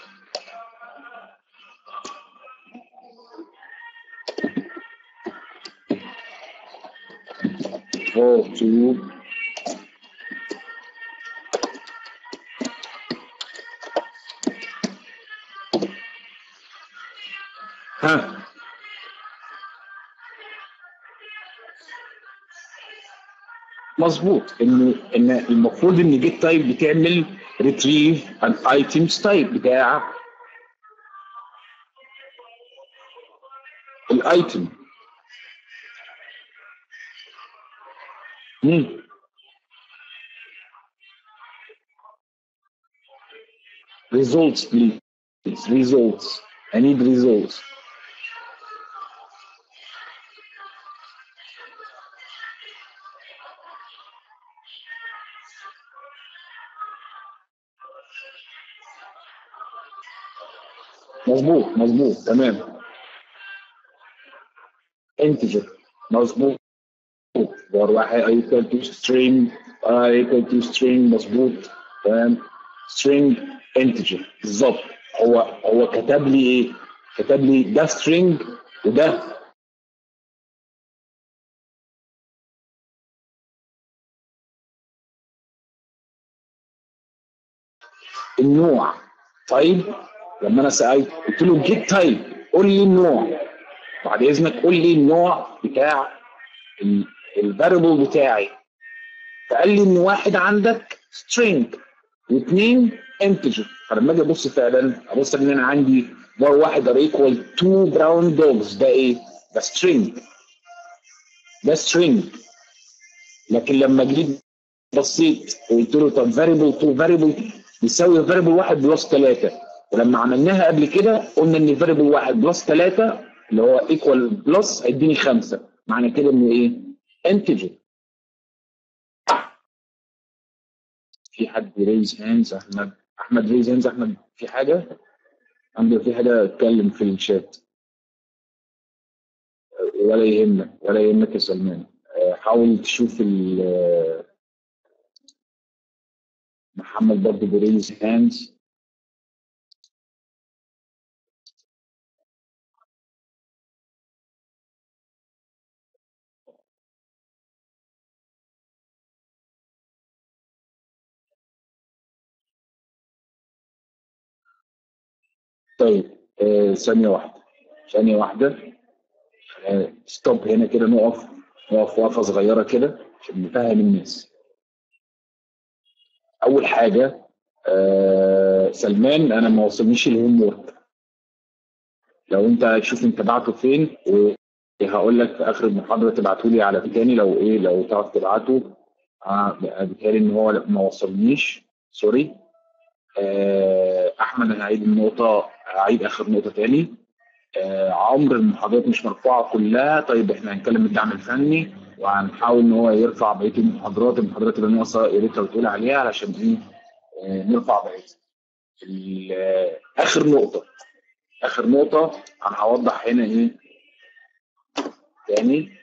for to ها مظبوط ان ان المفروض ان جيت تايب بتعمل retrieve an items type بتاع الايتم مم. results please results I need results مظبوط مظبوط تمام انتجر مظبوط var واحد equal to string i equal to string مظبوط تمام string integer بالظبط هو هو كتب لي ايه؟ كتب لي ده string وده النوع طيب لما انا سالت قلت له جيت تايب قول لي النوع بعد اذنك قول لي النوع بتاع الفاريبل بتاعي فقال لي ان واحد عندك string واثنين انتجر فلما اجي ابص فعلا ابص ان انا عندي بار واحد ار ايكوال تو براون دوجز ده ايه؟ ده string ده string لكن لما جيت بصيت وقلت له طب فاريبل تو فاريبل بيساوي فاريبل واحد بلس ثلاثه ولما عملناها قبل كده قلنا ان فاريبل واحد بلس ثلاثه اللي هو ايكوال بلس هيديني خمسه معنى كده انه ايه؟ انتجر في حد ريز هاندز احمد احمد ريز هاندز احمد في حاجه؟ عنده في حاجه اتكلم في الشات ولا يهمك ولا يهمك يا سلمان حاول تشوف محمد برضه بريز هاندز طيب آه ثانية واحدة ثانية واحدة آه ستوب هنا كده نقف نقف وقفة صغيرة كده عشان نفهم الناس أول حاجة آه سلمان أنا ما وصلنيش الهوم وورك لو أنت شوف أنت بعته فين وهقول لك في آخر المحاضرة تبعته لي على تاني لو إيه لو تعرف تبعته آه بيتهيألي إن هو ما وصلنيش سوري آه احمد انا هعيد النقطه هعيد اخر نقطه تاني آه عمر المحاضرات مش مرفوعه كلها طيب احنا هنتكلم الدعم الفني وهنحاول ان هو يرفع بقيه المحاضرات المحاضرات اللي ناقصه يا ريت لو تقول عليها علشان ايه آه نرفع بقيتها ال- اخر نقطه اخر نقطه انا هوضح هنا ايه تاني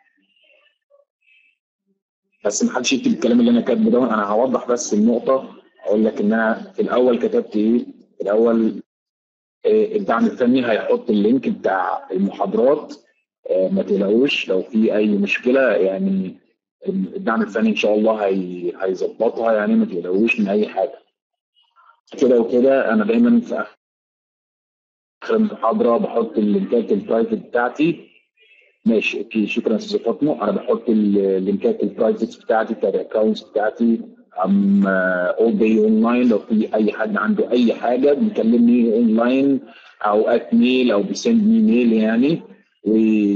بس ما حدش يكتب الكلام اللي انا كاتبه ده انا هوضح بس النقطه اقول لك ان انا في الاول كتبت ايه في الاول آه، الدعم الفني هيحط اللينك بتاع المحاضرات آه، ما تقلقوش لو في اي مشكله يعني الدعم الفني ان شاء الله هي- هيظبطها يعني ما تقلقوش من اي حاجه كده وكده انا دايما في اخر المحاضره بحط اللينكات البرايفت بتاعتي ماشي اوكي شكرا يا استاذ فاطمه انا بحط اللينكات البرايفت بتاعتي بتاع الاكونتس بتاعتي ام اول داي اونلاين لو في اي حد عنده اي حاجه بيكلمني اونلاين او ات ميل او بيسند مي ميل يعني و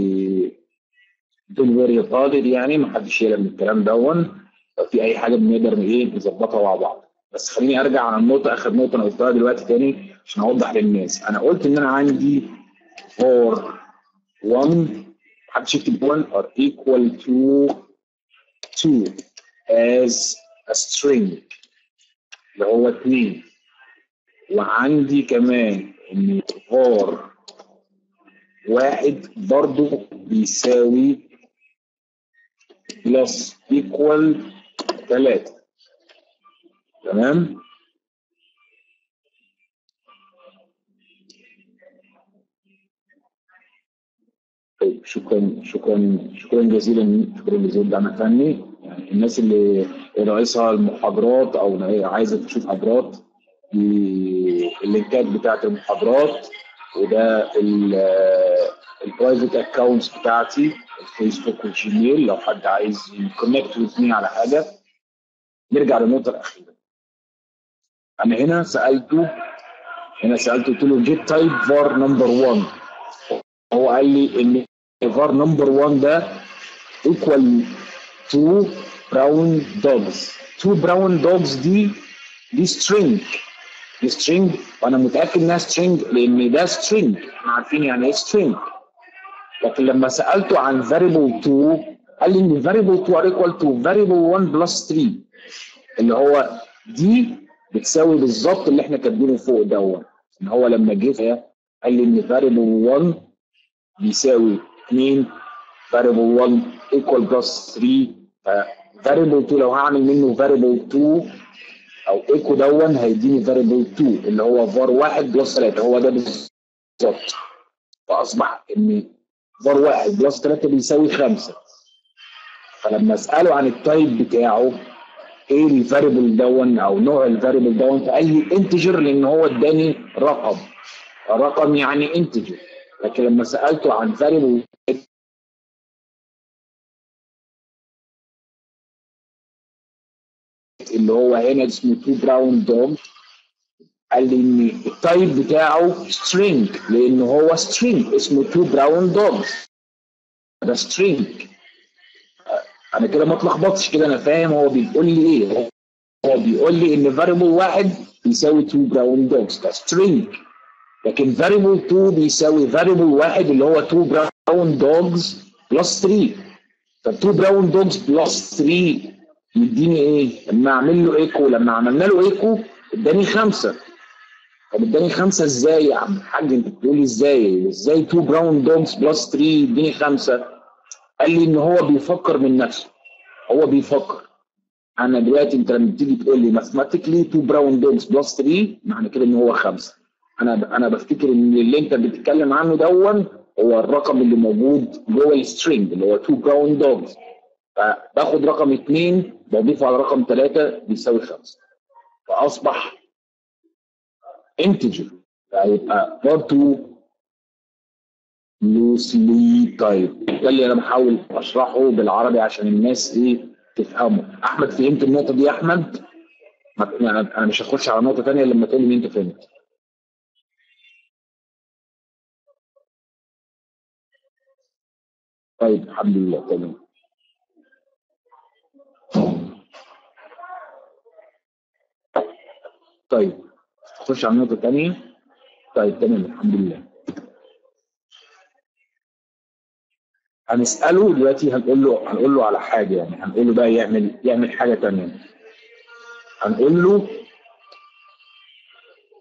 دون وري قادر يعني ما حدش يقلق من الكلام دون لو في اي حاجه بنقدر ايه نظبطها مع بعض بس خليني ارجع على النقطه اخر نقطه انا قلتها دلوقتي تاني عشان اوضح للناس انا قلت ان انا عندي for 1 محدش يكتب 1 are equal to 2 as a string اللي هو 2 وعندي كمان ان for واحد برضو بيساوي بلس equal 3 تمام طيب شكرا شكرا شكرا جزيلا شكرا جزيلا دعم فني يعني الناس اللي ناقصها المحاضرات او عايزه تشوف محاضرات دي اللينكات بتاعت المحاضرات وده البرايفت اكونتس بتاعتي الفيسبوك والجيميل لو حد عايز يكونكت وذ مي على حاجه نرجع للنقطه الاخيره انا هنا سالته هنا سالته قلت له جيت تايب فار نمبر 1 هو قال لي ان فار نمبر 1 ده equal to براون دوجز تو براون دوجز دي دي string دي string وانا متاكد انها string لان ده string احنا عارفين يعني ايه string لكن لما سالته عن variable 2 قال لي ان variable 2 are equal to variable 1 plus 3 اللي هو دي بتساوي بالظبط اللي احنا كاتبينه فوق دوت ان هو لما جه قال لي ان variable 1 بيساوي 2 variable 1 equal plus 3 ف variable 2 لو هعمل منه variable 2 او echo دون هيديني variable 2 اللي هو var 1 بلس 3 هو ده بالظبط فاصبح ان var 1 بلس 3 بيساوي 5 فلما اساله عن التايب بتاعه ايه الفاريبل دون او نوع الفاريبل دون فقال لي انتجر لان هو اداني رقم رقم يعني انتجر لكن لما سالته عن فاريبل اللي هو هنا اسمه تو براون دوج قال لي ان التايب بتاعه string لان هو string اسمه تو براون دوجز ده string انا كده ما اتلخبطتش كده انا فاهم هو بيقول لي ايه هو بيقول لي ان فاريبل واحد بيساوي تو براون دوجز ده string لكن فاريبل 2 بيساوي فاريبل واحد اللي هو 2 براون دوجز بلس 3 ف 2 براون دوجز بلس 3 يديني ايه؟ لما اعمل له ايكو لما عملنا له ايكو اداني خمسه طب اداني خمسه ازاي يا عم الحاج انت بتقول لي ازاي؟ ازاي 2 براون دوجز بلس 3 يديني خمسه؟ قال لي ان هو بيفكر من نفسه هو بيفكر انا دلوقتي انت لما تيجي تقول لي ماثماتيكلي 2 براون دوجز بلس 3 معنى كده ان هو خمسه انا انا بفتكر ان اللي انت بتتكلم عنه دون هو الرقم اللي موجود جوه السترينج اللي هو 2 براون دوجز فباخد رقم 2 بضيفه على رقم 3 بيساوي 5 فاصبح انتجر فيبقى برضه لوسلي تايب ده اللي انا بحاول اشرحه بالعربي عشان الناس ايه تفهمه احمد فهمت النقطه دي يا احمد يعني انا مش هخش على نقطه ثانيه لما تقول لي ان انت فهمت طيب الحمد لله تمام طيب نخش على النقطة الثانية طيب تمام الحمد لله هنسأله دلوقتي هنقول له هنقول له على حاجة يعني هنقول له بقى يعمل يعمل حاجة ثانية هنقول له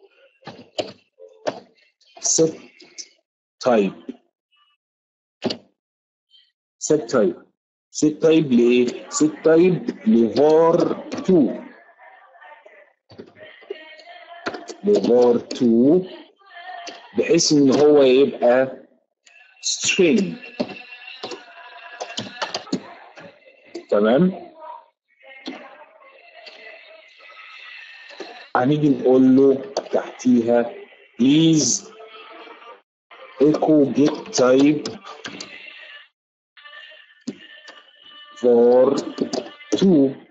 set type set type set type لايه set type لvar 2 لvar 2 بحيث ان هو يبقى string تمام هنيجي نقول له تحتيها please echo get type for 2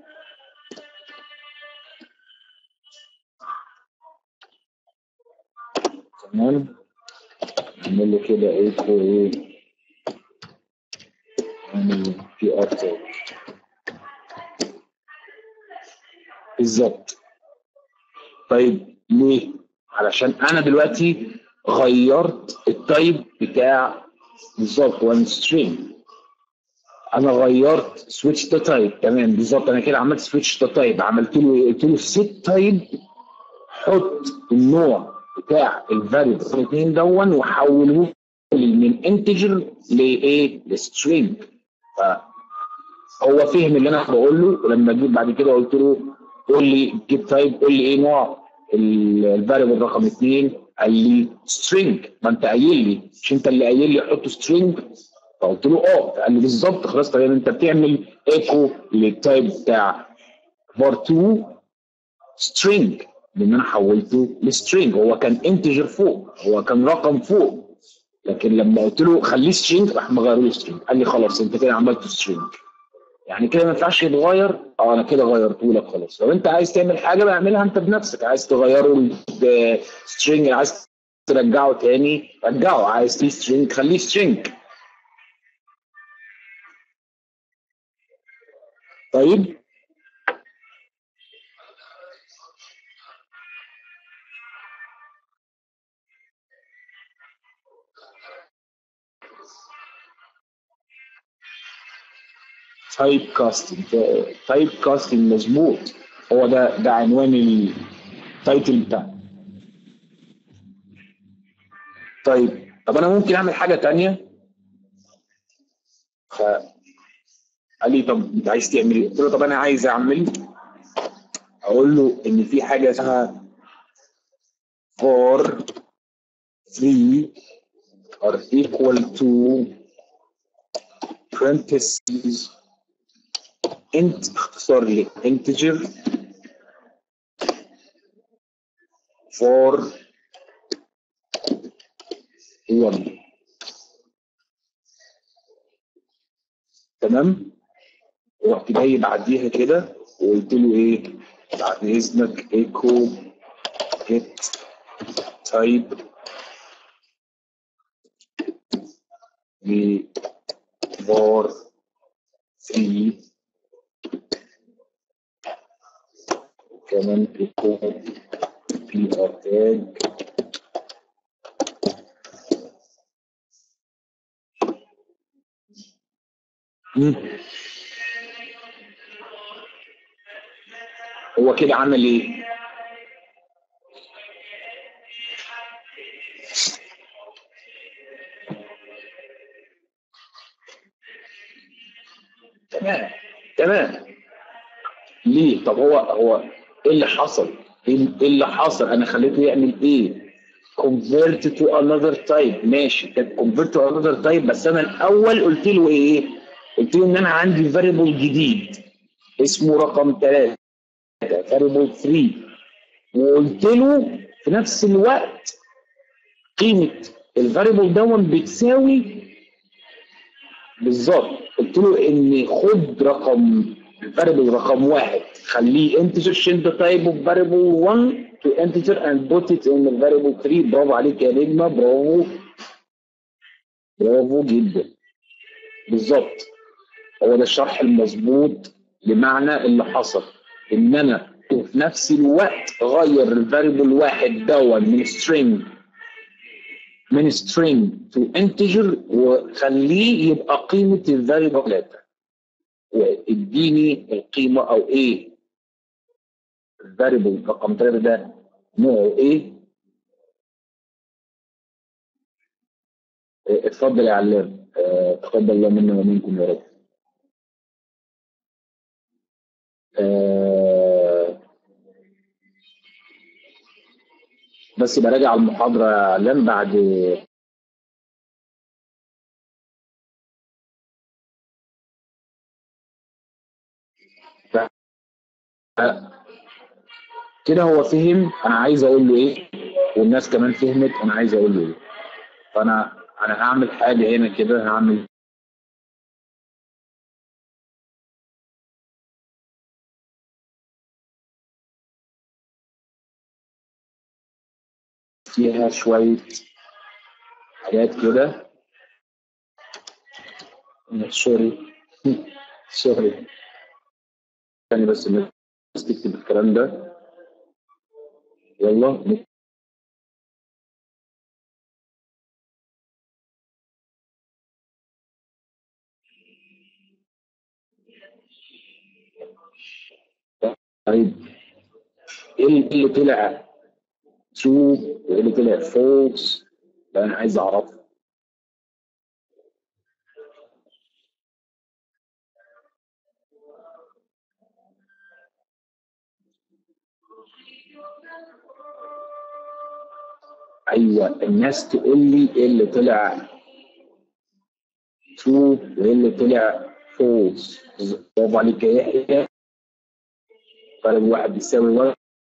تمام نعمل له كده echo ايه نعمل بي ار تاج بالظبط طيب ليه؟ علشان انا دلوقتي غيرت التايب بتاع بالظبط وان سترينج انا غيرت سويتش ذا تايب تمام بالظبط انا كده عملت سويتش ذا تايب عملت له ايه؟ قلت له سيت تايب حط النوع بتاع الفاريبل الاثنين دون وحوله لي من انتجر لايه؟ لسترينج فهو فهم اللي انا بقول له ولما جيت بعد كده قلت له قول لي جيب تايب قول لي ايه نوع الفاريبل رقم اثنين قال لي سترينج ما انت قايل لي مش انت اللي قايل لي حط سترينج فقلت له اه فقال لي بالظبط خلاص طيب انت بتعمل ايكو للتايب بتاع فار 2 سترينج لان انا حولته لسترينج هو كان انتجر فوق هو كان رقم فوق لكن لما قلت له خليه سترينج راح مغيره لي سترينج قال لي خلاص انت كده عملت سترينج يعني كده ما ينفعش يتغير اه انا كده غيرته لك خلاص لو انت عايز تعمل حاجه بقى اعملها انت بنفسك عايز تغيره سترينج عايز ترجعه تاني رجعه عايز تي سترينج خليه سترينج طيب تايب كاستنج تايب كاستنج مظبوط هو ده ده عنوان التايتل بتاعه طيب طب انا ممكن اعمل حاجه تانية ف قال لي طب انت عايز تعمل ايه؟ قلت له طب انا عايز اعمل اقول له ان في حاجه اسمها for 3 are equal to parentheses int اختصار لي integer for 1 تمام ورحت جاي بعديها كده وقلت له ايه بعد اذنك ايكو جيت تايب var 3 كمان ايكو بي ار تاج هو كده عمل ايه؟ تمام تمام ليه؟ طب هو هو ايه اللي حصل؟ ايه اللي حصل؟ انا خليته يعمل ايه؟ convert to another type ماشي كان convert to another type بس انا الاول قلت له ايه؟ قلت له ان انا عندي variable جديد اسمه رقم 3 variable 3 وقلت له في نفس الوقت قيمه الفاريبل دون بتساوي بالظبط قلت له ان خد رقم الفاريبل رقم واحد خليه integer change the type of variable 1 to integer and put it in the variable 3 برافو عليك يا نجمه برافو برافو جدا بالظبط هو ده الشرح المظبوط لمعنى اللي حصل ان انا في نفس الوقت غير الفاريبل واحد دون من string من string to integer وخليه يبقى قيمه الفاريبل 3 واديني القيمه او ايه الفاريبل رقم 3 ده نوعه ايه اتفضل يا علام آه، تقبل الله منا ومنكم يا رب آه، بس براجع المحاضرة يا علام بعد كده هو فهم انا عايز اقول له ايه والناس كمان فهمت انا عايز اقول له ايه فانا انا هعمل حاجه هنا كده هعمل فيها شويه حاجات كده سوري سوري يعني بس الناس تكتب الكلام ده يلا طيب ايه اللي طلع ترو وايه اللي طلع فولس ده انا عايز اعرفه ايوه الناس تقول لي ايه اللي طلع ترو وايه اللي طلع فولس برافو عليك يا يحيى فرق واحد بيساوي واحد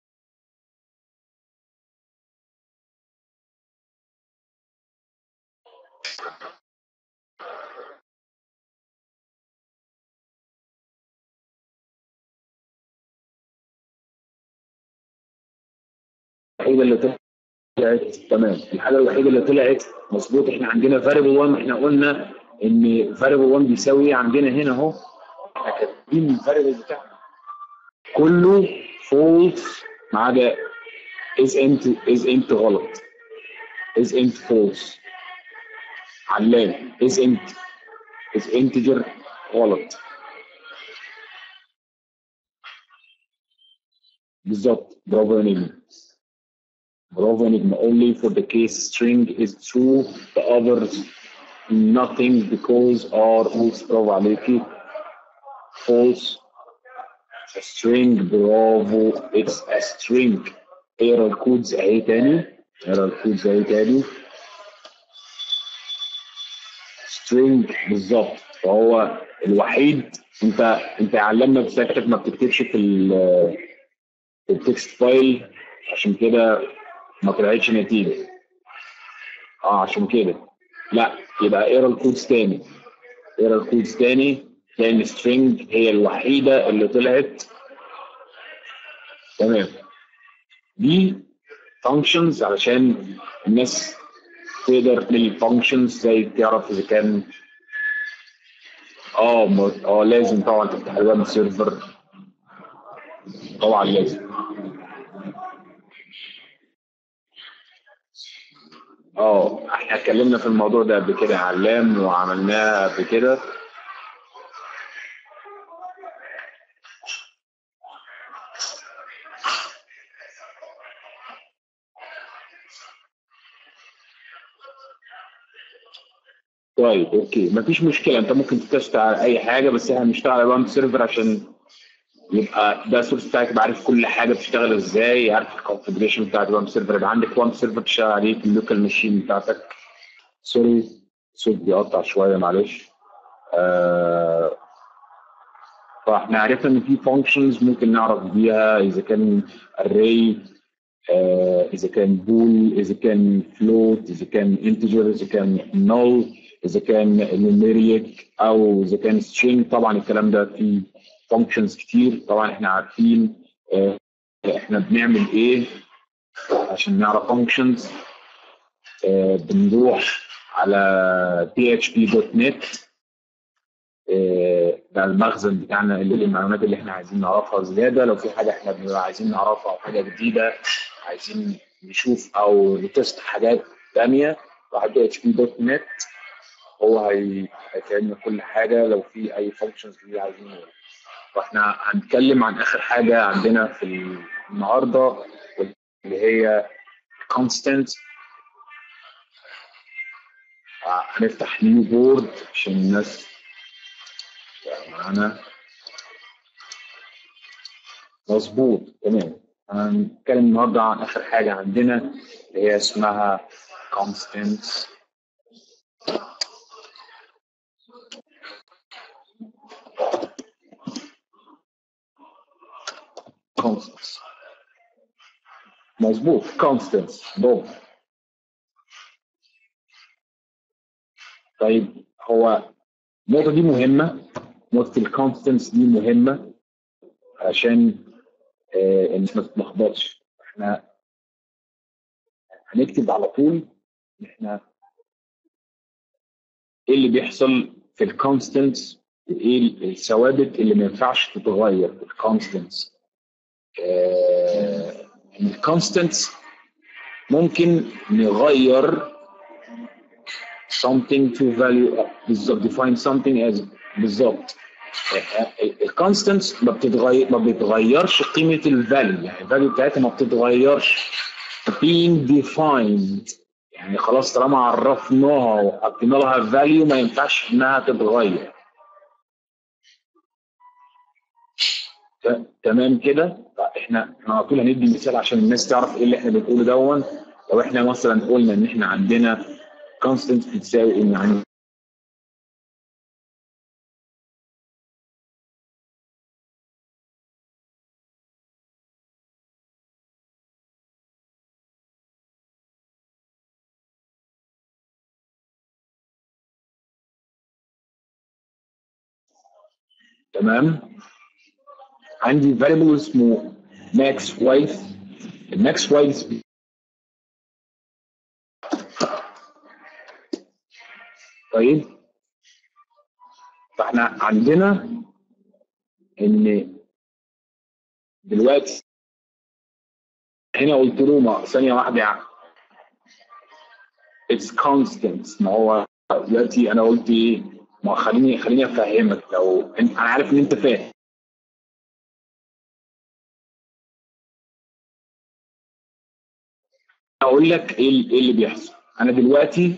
الوحيده اللي طلعت تمام الحاجه الوحيده اللي طلعت مظبوط احنا عندنا فاريبل 1 احنا قلنا ان فاريبل 1 بيساوي ايه عندنا هنا اهو احنا كاتبين الفاريبل بتاعنا كله فولس ما عدا از انت از انت غلط از انت فولس علام از انت از انتجر غلط بالظبط برافو يا نجم برافو يا نجم only for the case string is true the others nothing because are false برافو عليكي false a string برافو it's a string اقرا الكودز اهي تاني اقرا الكودز اهي تاني string بالظبط فهو الوحيد انت انت علمنا بسكتك ما بتكتبش في ال في التكست فايل عشان كده ما طلعتش نتيجه اه عشان كده لا يبقى اقرا الكودز تاني اقرا الكودز تاني لان string هي الوحيده اللي طلعت تمام دي functions علشان الناس تقدر تلاقي functions زي تعرف اذا كان اه م- اه لازم طبعا تفتح الويب سيرفر طبعا لازم اه احنا اتكلمنا في الموضوع ده قبل كده يا علام وعملناه قبل كده طيب اوكي مفيش مشكله انت ممكن تتست على اي حاجه بس احنا بنشتغل على وان سيرفر عشان يبقى ده السورس بتاعك يبقى عارف كل حاجه بتشتغل ازاي عارف الكونفجريشن بتاعت الوان سيرفر يبقى عندك وان سيرفر تشتغل عليه في اللوكال ماشين بتاعتك سوري الصوت بيقطع شويه معلش آه فاحنا عرفنا ان في فانكشنز ممكن نعرف بيها اذا كان array آه اذا كان بول اذا كان float اذا كان integer اذا كان null اذا كان numeric او اذا كان string طبعا الكلام ده فيه functions كتير طبعا احنا عارفين آه احنا بنعمل ايه عشان نعرف functions آه بنروح على php.net آه، ده المخزن بتاعنا اللي المعلومات اللي احنا عايزين نعرفها زياده لو في حاجه احنا بنبقى عايزين نعرفها او حاجه جديده عايزين نشوف او نتست حاجات تانية راح php.net هو هي- هيفهمنا كل حاجه لو في اي فانكشنز جديده عايزين نعملها فاحنا هنتكلم عن اخر حاجه عندنا في النهارده اللي هي constant هنفتح نيو بورد عشان الناس تبقى معانا مظبوط تمام هنتكلم النهارده عن اخر حاجه عندنا اللي هي اسمها constants constants مظبوط constants برافو طيب هو النقطة دي مهمة نقطة الكونستنس دي مهمة عشان آه الناس ما تتلخبطش احنا هنكتب على طول ان احنا ايه اللي بيحصل في الكونستنس وايه الثوابت اللي ما ينفعش تتغير في الكونستنس آه الكونستنس ممكن نغير something to value بالظبط define something as بالظبط الكونستنس ما بتتغير ما بتغيرش قيمه الفاليو يعني الفاليو بتاعتها ما بتتغيرش being defined يعني خلاص طالما عرفناها وحطينا لها فاليو ما ينفعش انها تتغير تمام كده احنا احنا على طول هندي مثال عشان الناس تعرف ايه اللي احنا بنقوله دون لو احنا مثلا قلنا ان احنا عندنا كونستنت بتساوي ان يعني تمام عندي variable اسمه max width الماكس width طيب فاحنا عندنا ان دلوقتي هنا قلت له ما ثانيه واحده يعني اتس كونستنت ما هو دلوقتي انا قلت ايه ما خليني خليني افهمك لو انا عارف ان انت فاهم اقول لك ايه اللي بيحصل انا دلوقتي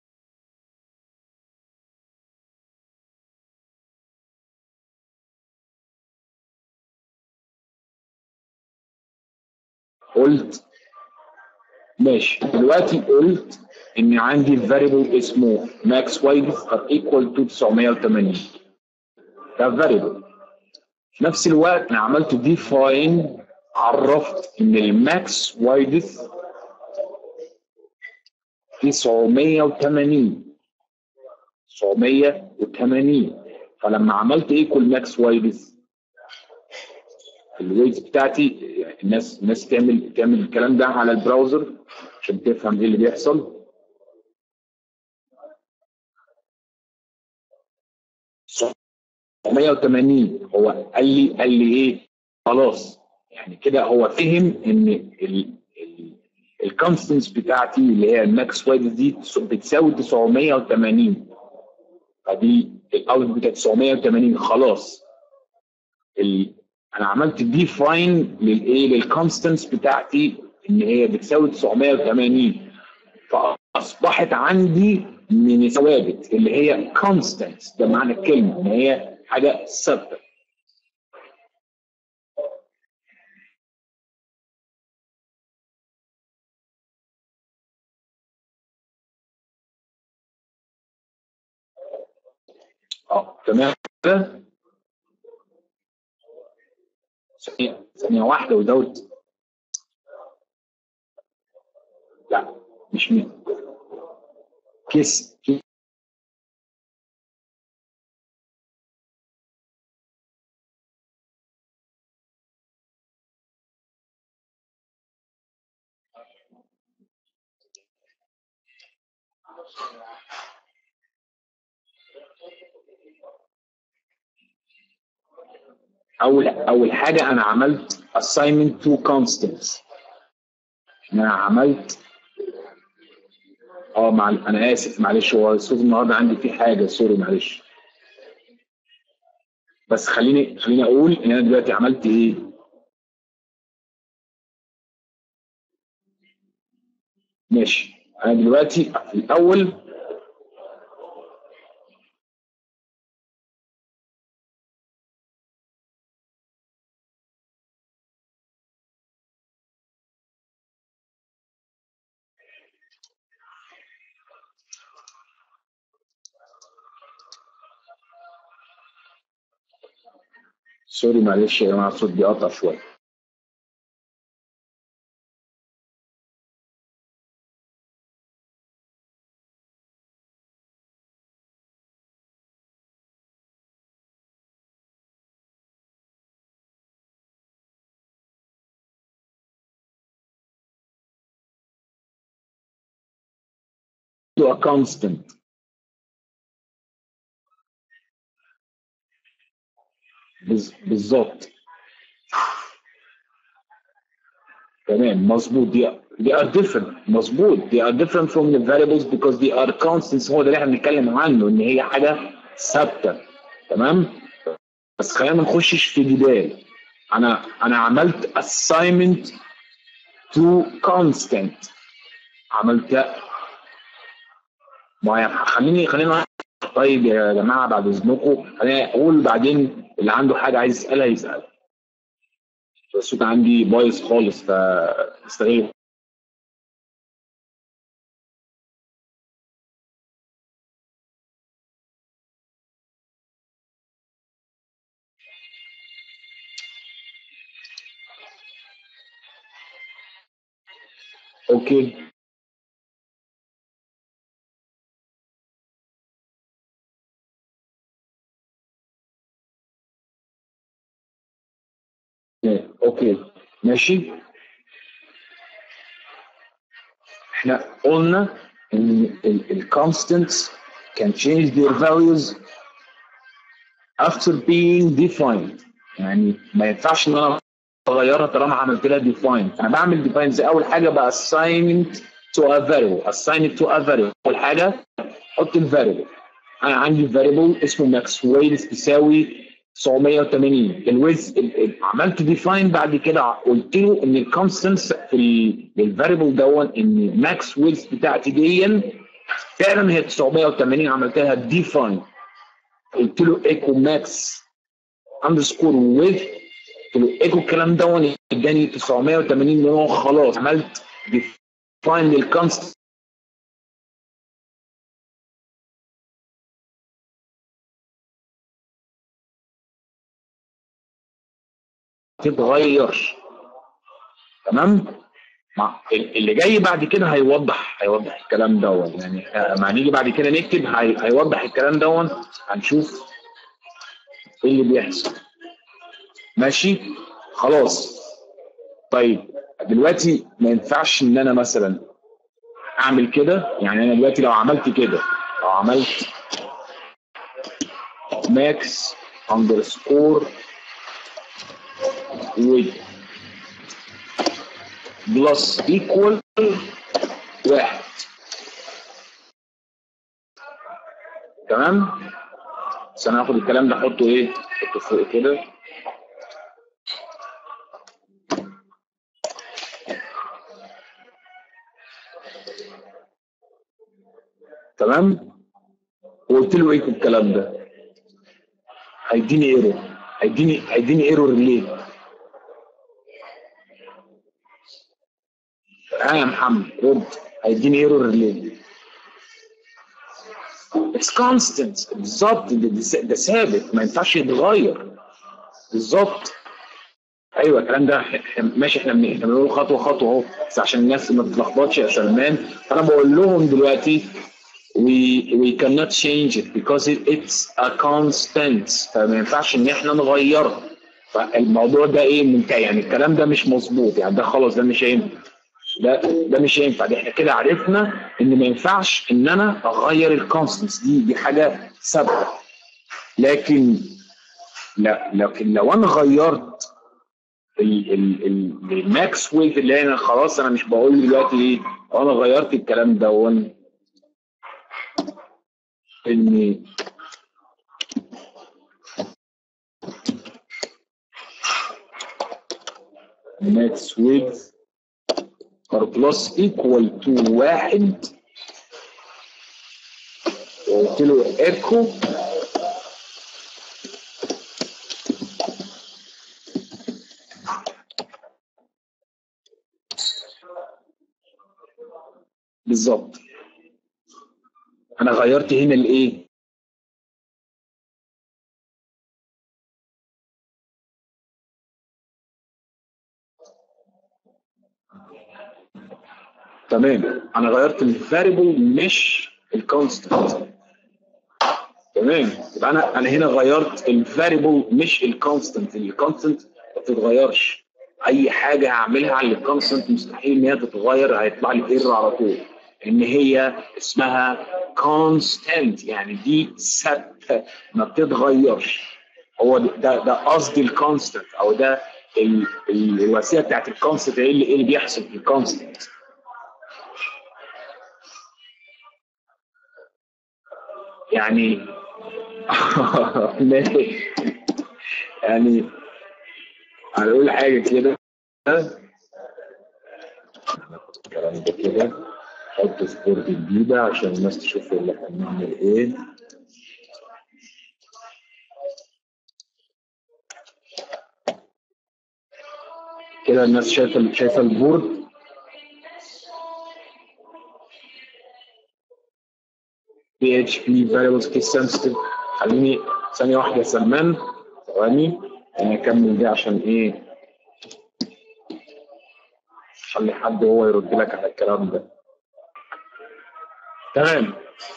قلت ماشي دلوقتي قلت ان عندي فاريبل اسمه ماكس وايدث ايكوال تو 980 ده فاريبل في نفس الوقت انا عملت ديفاين عرفت ان الماكس وايدث 980 980 فلما عملت ايكوال ماكس وايدث الويتس بتاعتي الناس الناس تعمل تعمل الكلام ده على البراوزر عشان تفهم ايه اللي بيحصل وثمانين هو قال لي قال لي ايه خلاص يعني كده هو فهم ان الكونستنس بتاعتي اللي هي الماكس وايد دي بتساوي 980 فدي الاوت بتاع 980 خلاص انا عملت ديفاين للايه للكونستنس بتاعتي ان هي بتساوي 980 فاصبحت عندي من الثوابت اللي هي كونستنس ده معنى الكلمه ان هي حاجه ثابته اه تمام ثانية ثانية واحدة ودوت لا مش مين كيس اول اول حاجه انا عملت assignment to constants انا عملت اه مع انا اسف معلش هو الصوت النهارده عندي فيه حاجه سوري معلش بس خليني خليني اقول ان انا دلوقتي عملت ايه ماشي انا دلوقتي في الاول سوري معلش يا جماعه الصوت بيقطع شويه to a constant بز- بالظبط تمام مظبوط دي they are different مظبوط they are different from the variables because they are constants هو ده اللي احنا بنتكلم عنه ان هي حاجه ثابته تمام بس خلينا ما نخشش في جدال انا انا عملت assignment to constant عملت معين خليني خلينا طيب يا جماعه بعد اذنكم خليني اقول بعدين اللي عنده حاجه عايز يسالها يسال الصوت عندي بايظ خالص فاستغل اوكي اوكي ماشي احنا قلنا ان الكونستنتس can change their values after being defined يعني ما ينفعش ان انا اغيرها طالما عملت لها define انا بعمل define زي اول حاجه بقى assign it to a variable assign it to a variable اول حاجه حط الفاريبل انا عندي variable اسمه max ويلز بيساوي 980 الويز عملت ديفاين بعد كده قلت له ان الكونستنس في الفاريبل دون ان ماكس ويلز بتاعتي دي فعلا هي 980 عملت لها ديفاين قلت له ايكو ماكس اندرسكور ويز قلت له ايكو الكلام دون اداني 980 اللي هو خلاص عملت ديفاين للكونستنس تتغيرش تمام مع اللي جاي بعد كده هيوضح هيوضح الكلام دون يعني ما هنيجي بعد كده نكتب هي هيوضح الكلام دون هنشوف ايه اللي بيحصل ماشي خلاص طيب دلوقتي ما ينفعش ان انا مثلا اعمل كده يعني انا دلوقتي لو عملت كده لو عملت ماكس اندرسكور with بلس ايكوال واحد تمام بس انا هاخد الكلام ده احطه ايه احطه فوق كده تمام وقلت له ايه في الكلام ده هيديني ايرور هيديني هيديني ايرور ليه اه يا محمد رد هيديني ايرور ليه اتس كونستنت بالظبط ده, ده, ده ثابت ما ينفعش يتغير بالظبط ايوه الكلام ده ماشي احنا احنا بنقول خطوه خطوه اهو بس عشان الناس ما تتلخبطش يا سلمان فانا بقول لهم دلوقتي we we cannot change it because it, it's a constant فما ينفعش ان احنا نغيرها فالموضوع ده ايه منتهي يعني الكلام ده مش مظبوط يعني ده خلاص ده مش هينفع ده ده مش هينفع دي احنا كده عرفنا ان ما ينفعش ان انا اغير الكونستنس دي دي حاجه ثابته لكن لا لكن لو انا غيرت الماكس ويف اللي انا خلاص انا مش بقول دلوقتي ايه انا غيرت الكلام ده ان max width are plus equal to واحد وقلت له ايكو بالظبط انا غيرت هنا الايه تمام انا غيرت الفاريبل مش الكونستنت تمام يبقى انا انا هنا غيرت الفاريبل مش الكونستنت الكونستنت ما بتتغيرش اي حاجه هعملها على الكونستنت مستحيل ان هي تتغير هيطلع لي ايرور على طول ان هي اسمها كونستنت يعني دي ثابته ما بتتغيرش هو ده ده, ده قصدي الكونستنت او ده ال ال الوسيله بتاعت الكونستنت ايه اللي, إيه اللي بيحصل في الكونستنت يعني يعني هنقول حاجه كده الكلام ده كده حط سبورت جديده عشان الناس تشوف اللي احنا بنعمل ايه كده الناس شايفه شايفه البورد بي اتش بي variables case sensitive خليني ثانيه واحده يا سلمان ثواني انا اكمل دي عشان ايه خلي حد هو يرد لك على الكلام ده تمام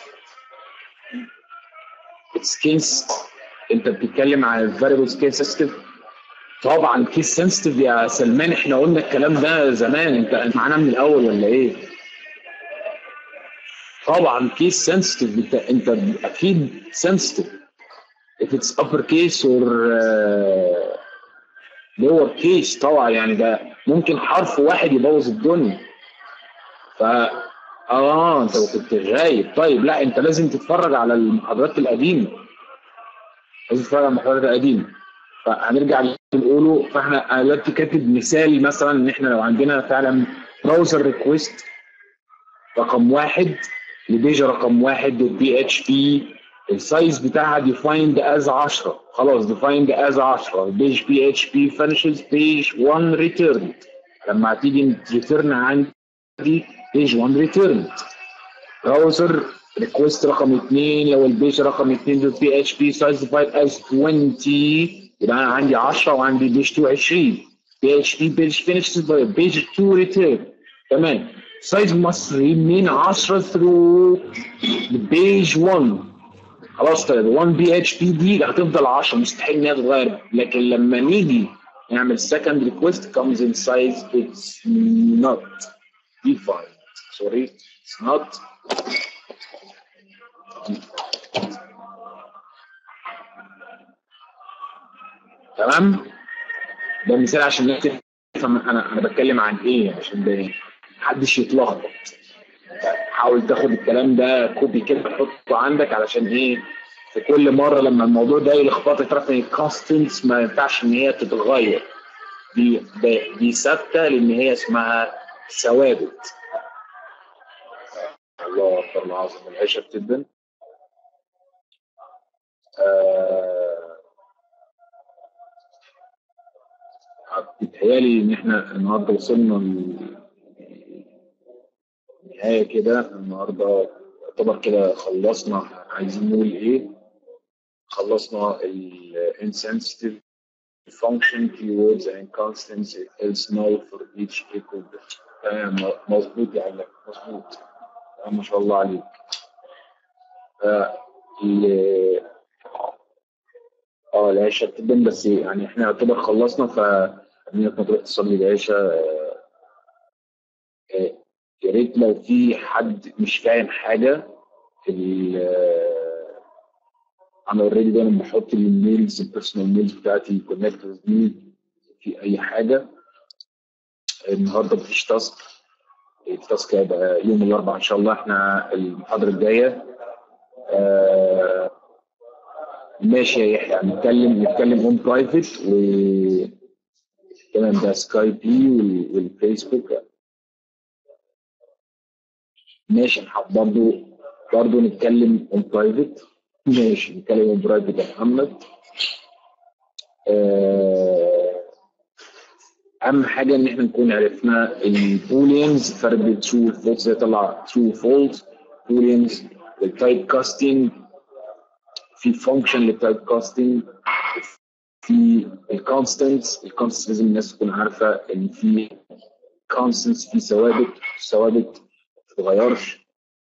اتس كيس انت بتتكلم عن variables case sensitive طبعا كيس سنسيتيف يا سلمان احنا قلنا الكلام ده زمان انت معانا من الاول ولا ايه؟ طبعا كيس سنسيتيف انت انت اكيد سنسيتيف if it's upper case or uh, lower case طبعا يعني ده ممكن حرف واحد يبوظ الدنيا ف اه انت كنت غايب طيب لا انت لازم تتفرج على المحاضرات القديمه لازم تتفرج على المحاضرات القديمه فهنرجع اللي بنقوله فاحنا انا دلوقتي كاتب مثال مثلا ان احنا لو عندنا فعلا براوزر ريكويست رقم واحد لبيج رقم واحد بي اتش بي السايز بتاعها defined as 10 خلاص defined as 10 بيج بي اتش بي finishes page 1 returned لما هتيجي ريتيرن عندي page 1 returned براوزر ريكويست رقم 2 لو البيج رقم 2 ده بي اتش بي سايز defined as 20 يبقى انا عندي 10 وعندي بيج 2 20 بي اتش بي بيج finishes by بيج 2 return تمام size must remain 10 through the page 1 خلاص طيب 1 بي اتش بي دي هتفضل 10 مستحيل انها تتغير لكن لما نيجي نعمل second request comes in size it's not defined sorry it's not تمام ده مثال عشان الناس تفهم انا انا بتكلم عن ايه عشان ده محدش يتلخبط حاول تاخد الكلام ده كوبي كده تحطه عندك علشان ايه في كل مره لما الموضوع ده يلخبطك تعرف ان الكونستنتس ما ينفعش ان هي تتغير دي دي, دي ثابته لان هي اسمها ثوابت الله اكبر العظيم العيشه بتدن آه بيتهيألي ان احنا النهارده وصلنا النهايه كده النهارده يعتبر كده خلصنا عايزين نقول ايه خلصنا ال insensitive function keywords and constants else null for each equal تمام مظبوط يا علم مظبوط ما شاء الله عليك اه العشاء بتبان بس يعني احنا يعتبر خلصنا ف ما تروح تصلي العشاء يا ريت لو في حد مش فاهم حاجه في انا اوريدي دايما بحط الميلز البيرسونال ميلز بتاعتي كونكتورز دي في اي حاجه النهارده مفيش تاسك التاسك هيبقى يوم الاربعاء ان شاء الله احنا المحاضره الجايه آه ماشي يا يحيى نتكلم نتكلم اون برايفت و تمام ده سكايبي والفيسبوك ماشي برضه برضه نتكلم اون برايفت ماشي نتكلم اون برايفت يا محمد اهم حاجه ان احنا نكون عرفنا البولينز فرق بين ترو والفولس ازاي يطلع ترو وفولس بولينز والتايب كاستنج في فانكشن للتايب كاستنج في الكونستنتس الكونستنتس لازم الناس تكون عارفه ان في كونستنتس في ثوابت ثوابت بتتغيرش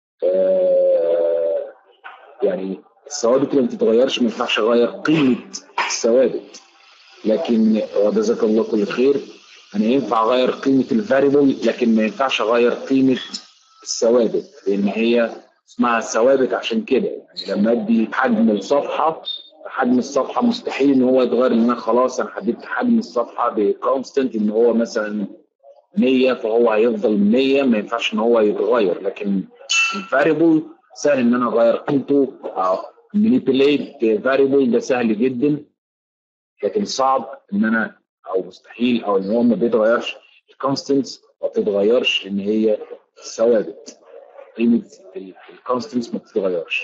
آه، يعني الثوابت اللي ما بتتغيرش ما ينفعش اغير قيمه الثوابت لكن وجزاك الله كل خير انا ينفع اغير قيمه الفاريبل لكن ما ينفعش اغير قيمه الثوابت لان هي اسمها ثوابت عشان كده يعني لما ادي حجم الصفحه حجم الصفحه مستحيل ان هو يتغير لان انا خلاص انا حددت حجم الصفحه بكونستنت ان هو مثلا 100 فهو هيفضل 100 ما ينفعش ان هو يتغير لكن الفاريبل سهل ان انا اغير قيمته او manipulate فاريبل ده سهل جدا لكن صعب ان انا او مستحيل او ان هو ما بيتغيرش الكونستنتس ما بتتغيرش لان هي ثوابت قيمه الكونستنتس ما بتتغيرش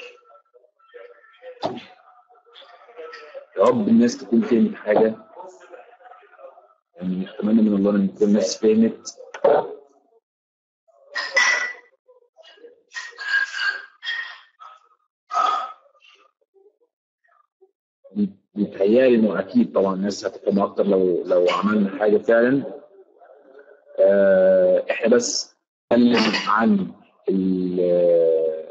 يا رب الناس تكون فهمت حاجه يعني اتمنى من الله ان تكون الناس فهمت بيتهيألي انه اكيد طبعا الناس هتفهم اكتر لو لو عملنا حاجه فعلا آه، احنا بس نتكلم عن ال-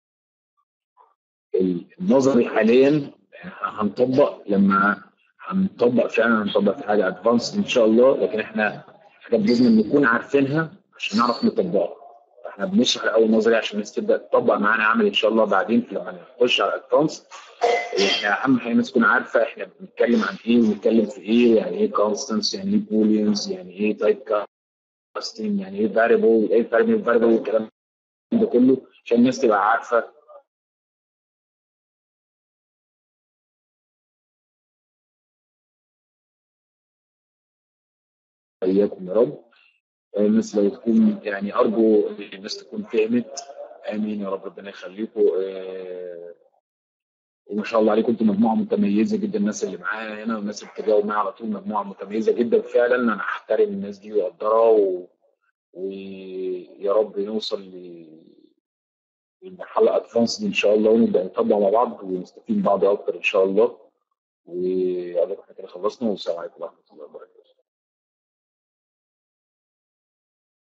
ال- النظري حاليا هنطبق لما هنطبق فعلا هنطبق في حاجه ادفانسد ان شاء الله لكن احنا حاجات لازم نكون عارفينها عشان نعرف نطبقها احنا بنشرح الاول نظري عشان الناس تبدا تطبق معانا عمل ان شاء الله بعدين لما نخش على الادفانس احنا اهم حاجه الناس تكون عارفه احنا بنتكلم عن ايه وبنتكلم في ايه يعني ايه كونستنس يعني ايه بوليانز يعني ايه تايب كاستنج يعني ايه فاريبل ايه فاريبل فاريبل والكلام ده كله عشان الناس تبقى عارفه اياكم يا رب الناس لو تكون يعني ارجو ان الناس تكون فهمت امين يا رب ربنا يخليكم آه، وما شاء الله عليكم انتم مجموعه متميزه جدا الناس اللي معايا هنا والناس اللي بتجاوب معايا على طول مجموعه متميزه جدا فعلا انا احترم الناس دي واقدرها و... ويا رب نوصل ل... للمرحله ادفانس دي ان شاء الله ونبدا نطبق مع بعض ونستفيد من بعض اكتر ان شاء الله وعليكم احنا كده خلصنا والسلام عليكم ورحمه الله وبركاته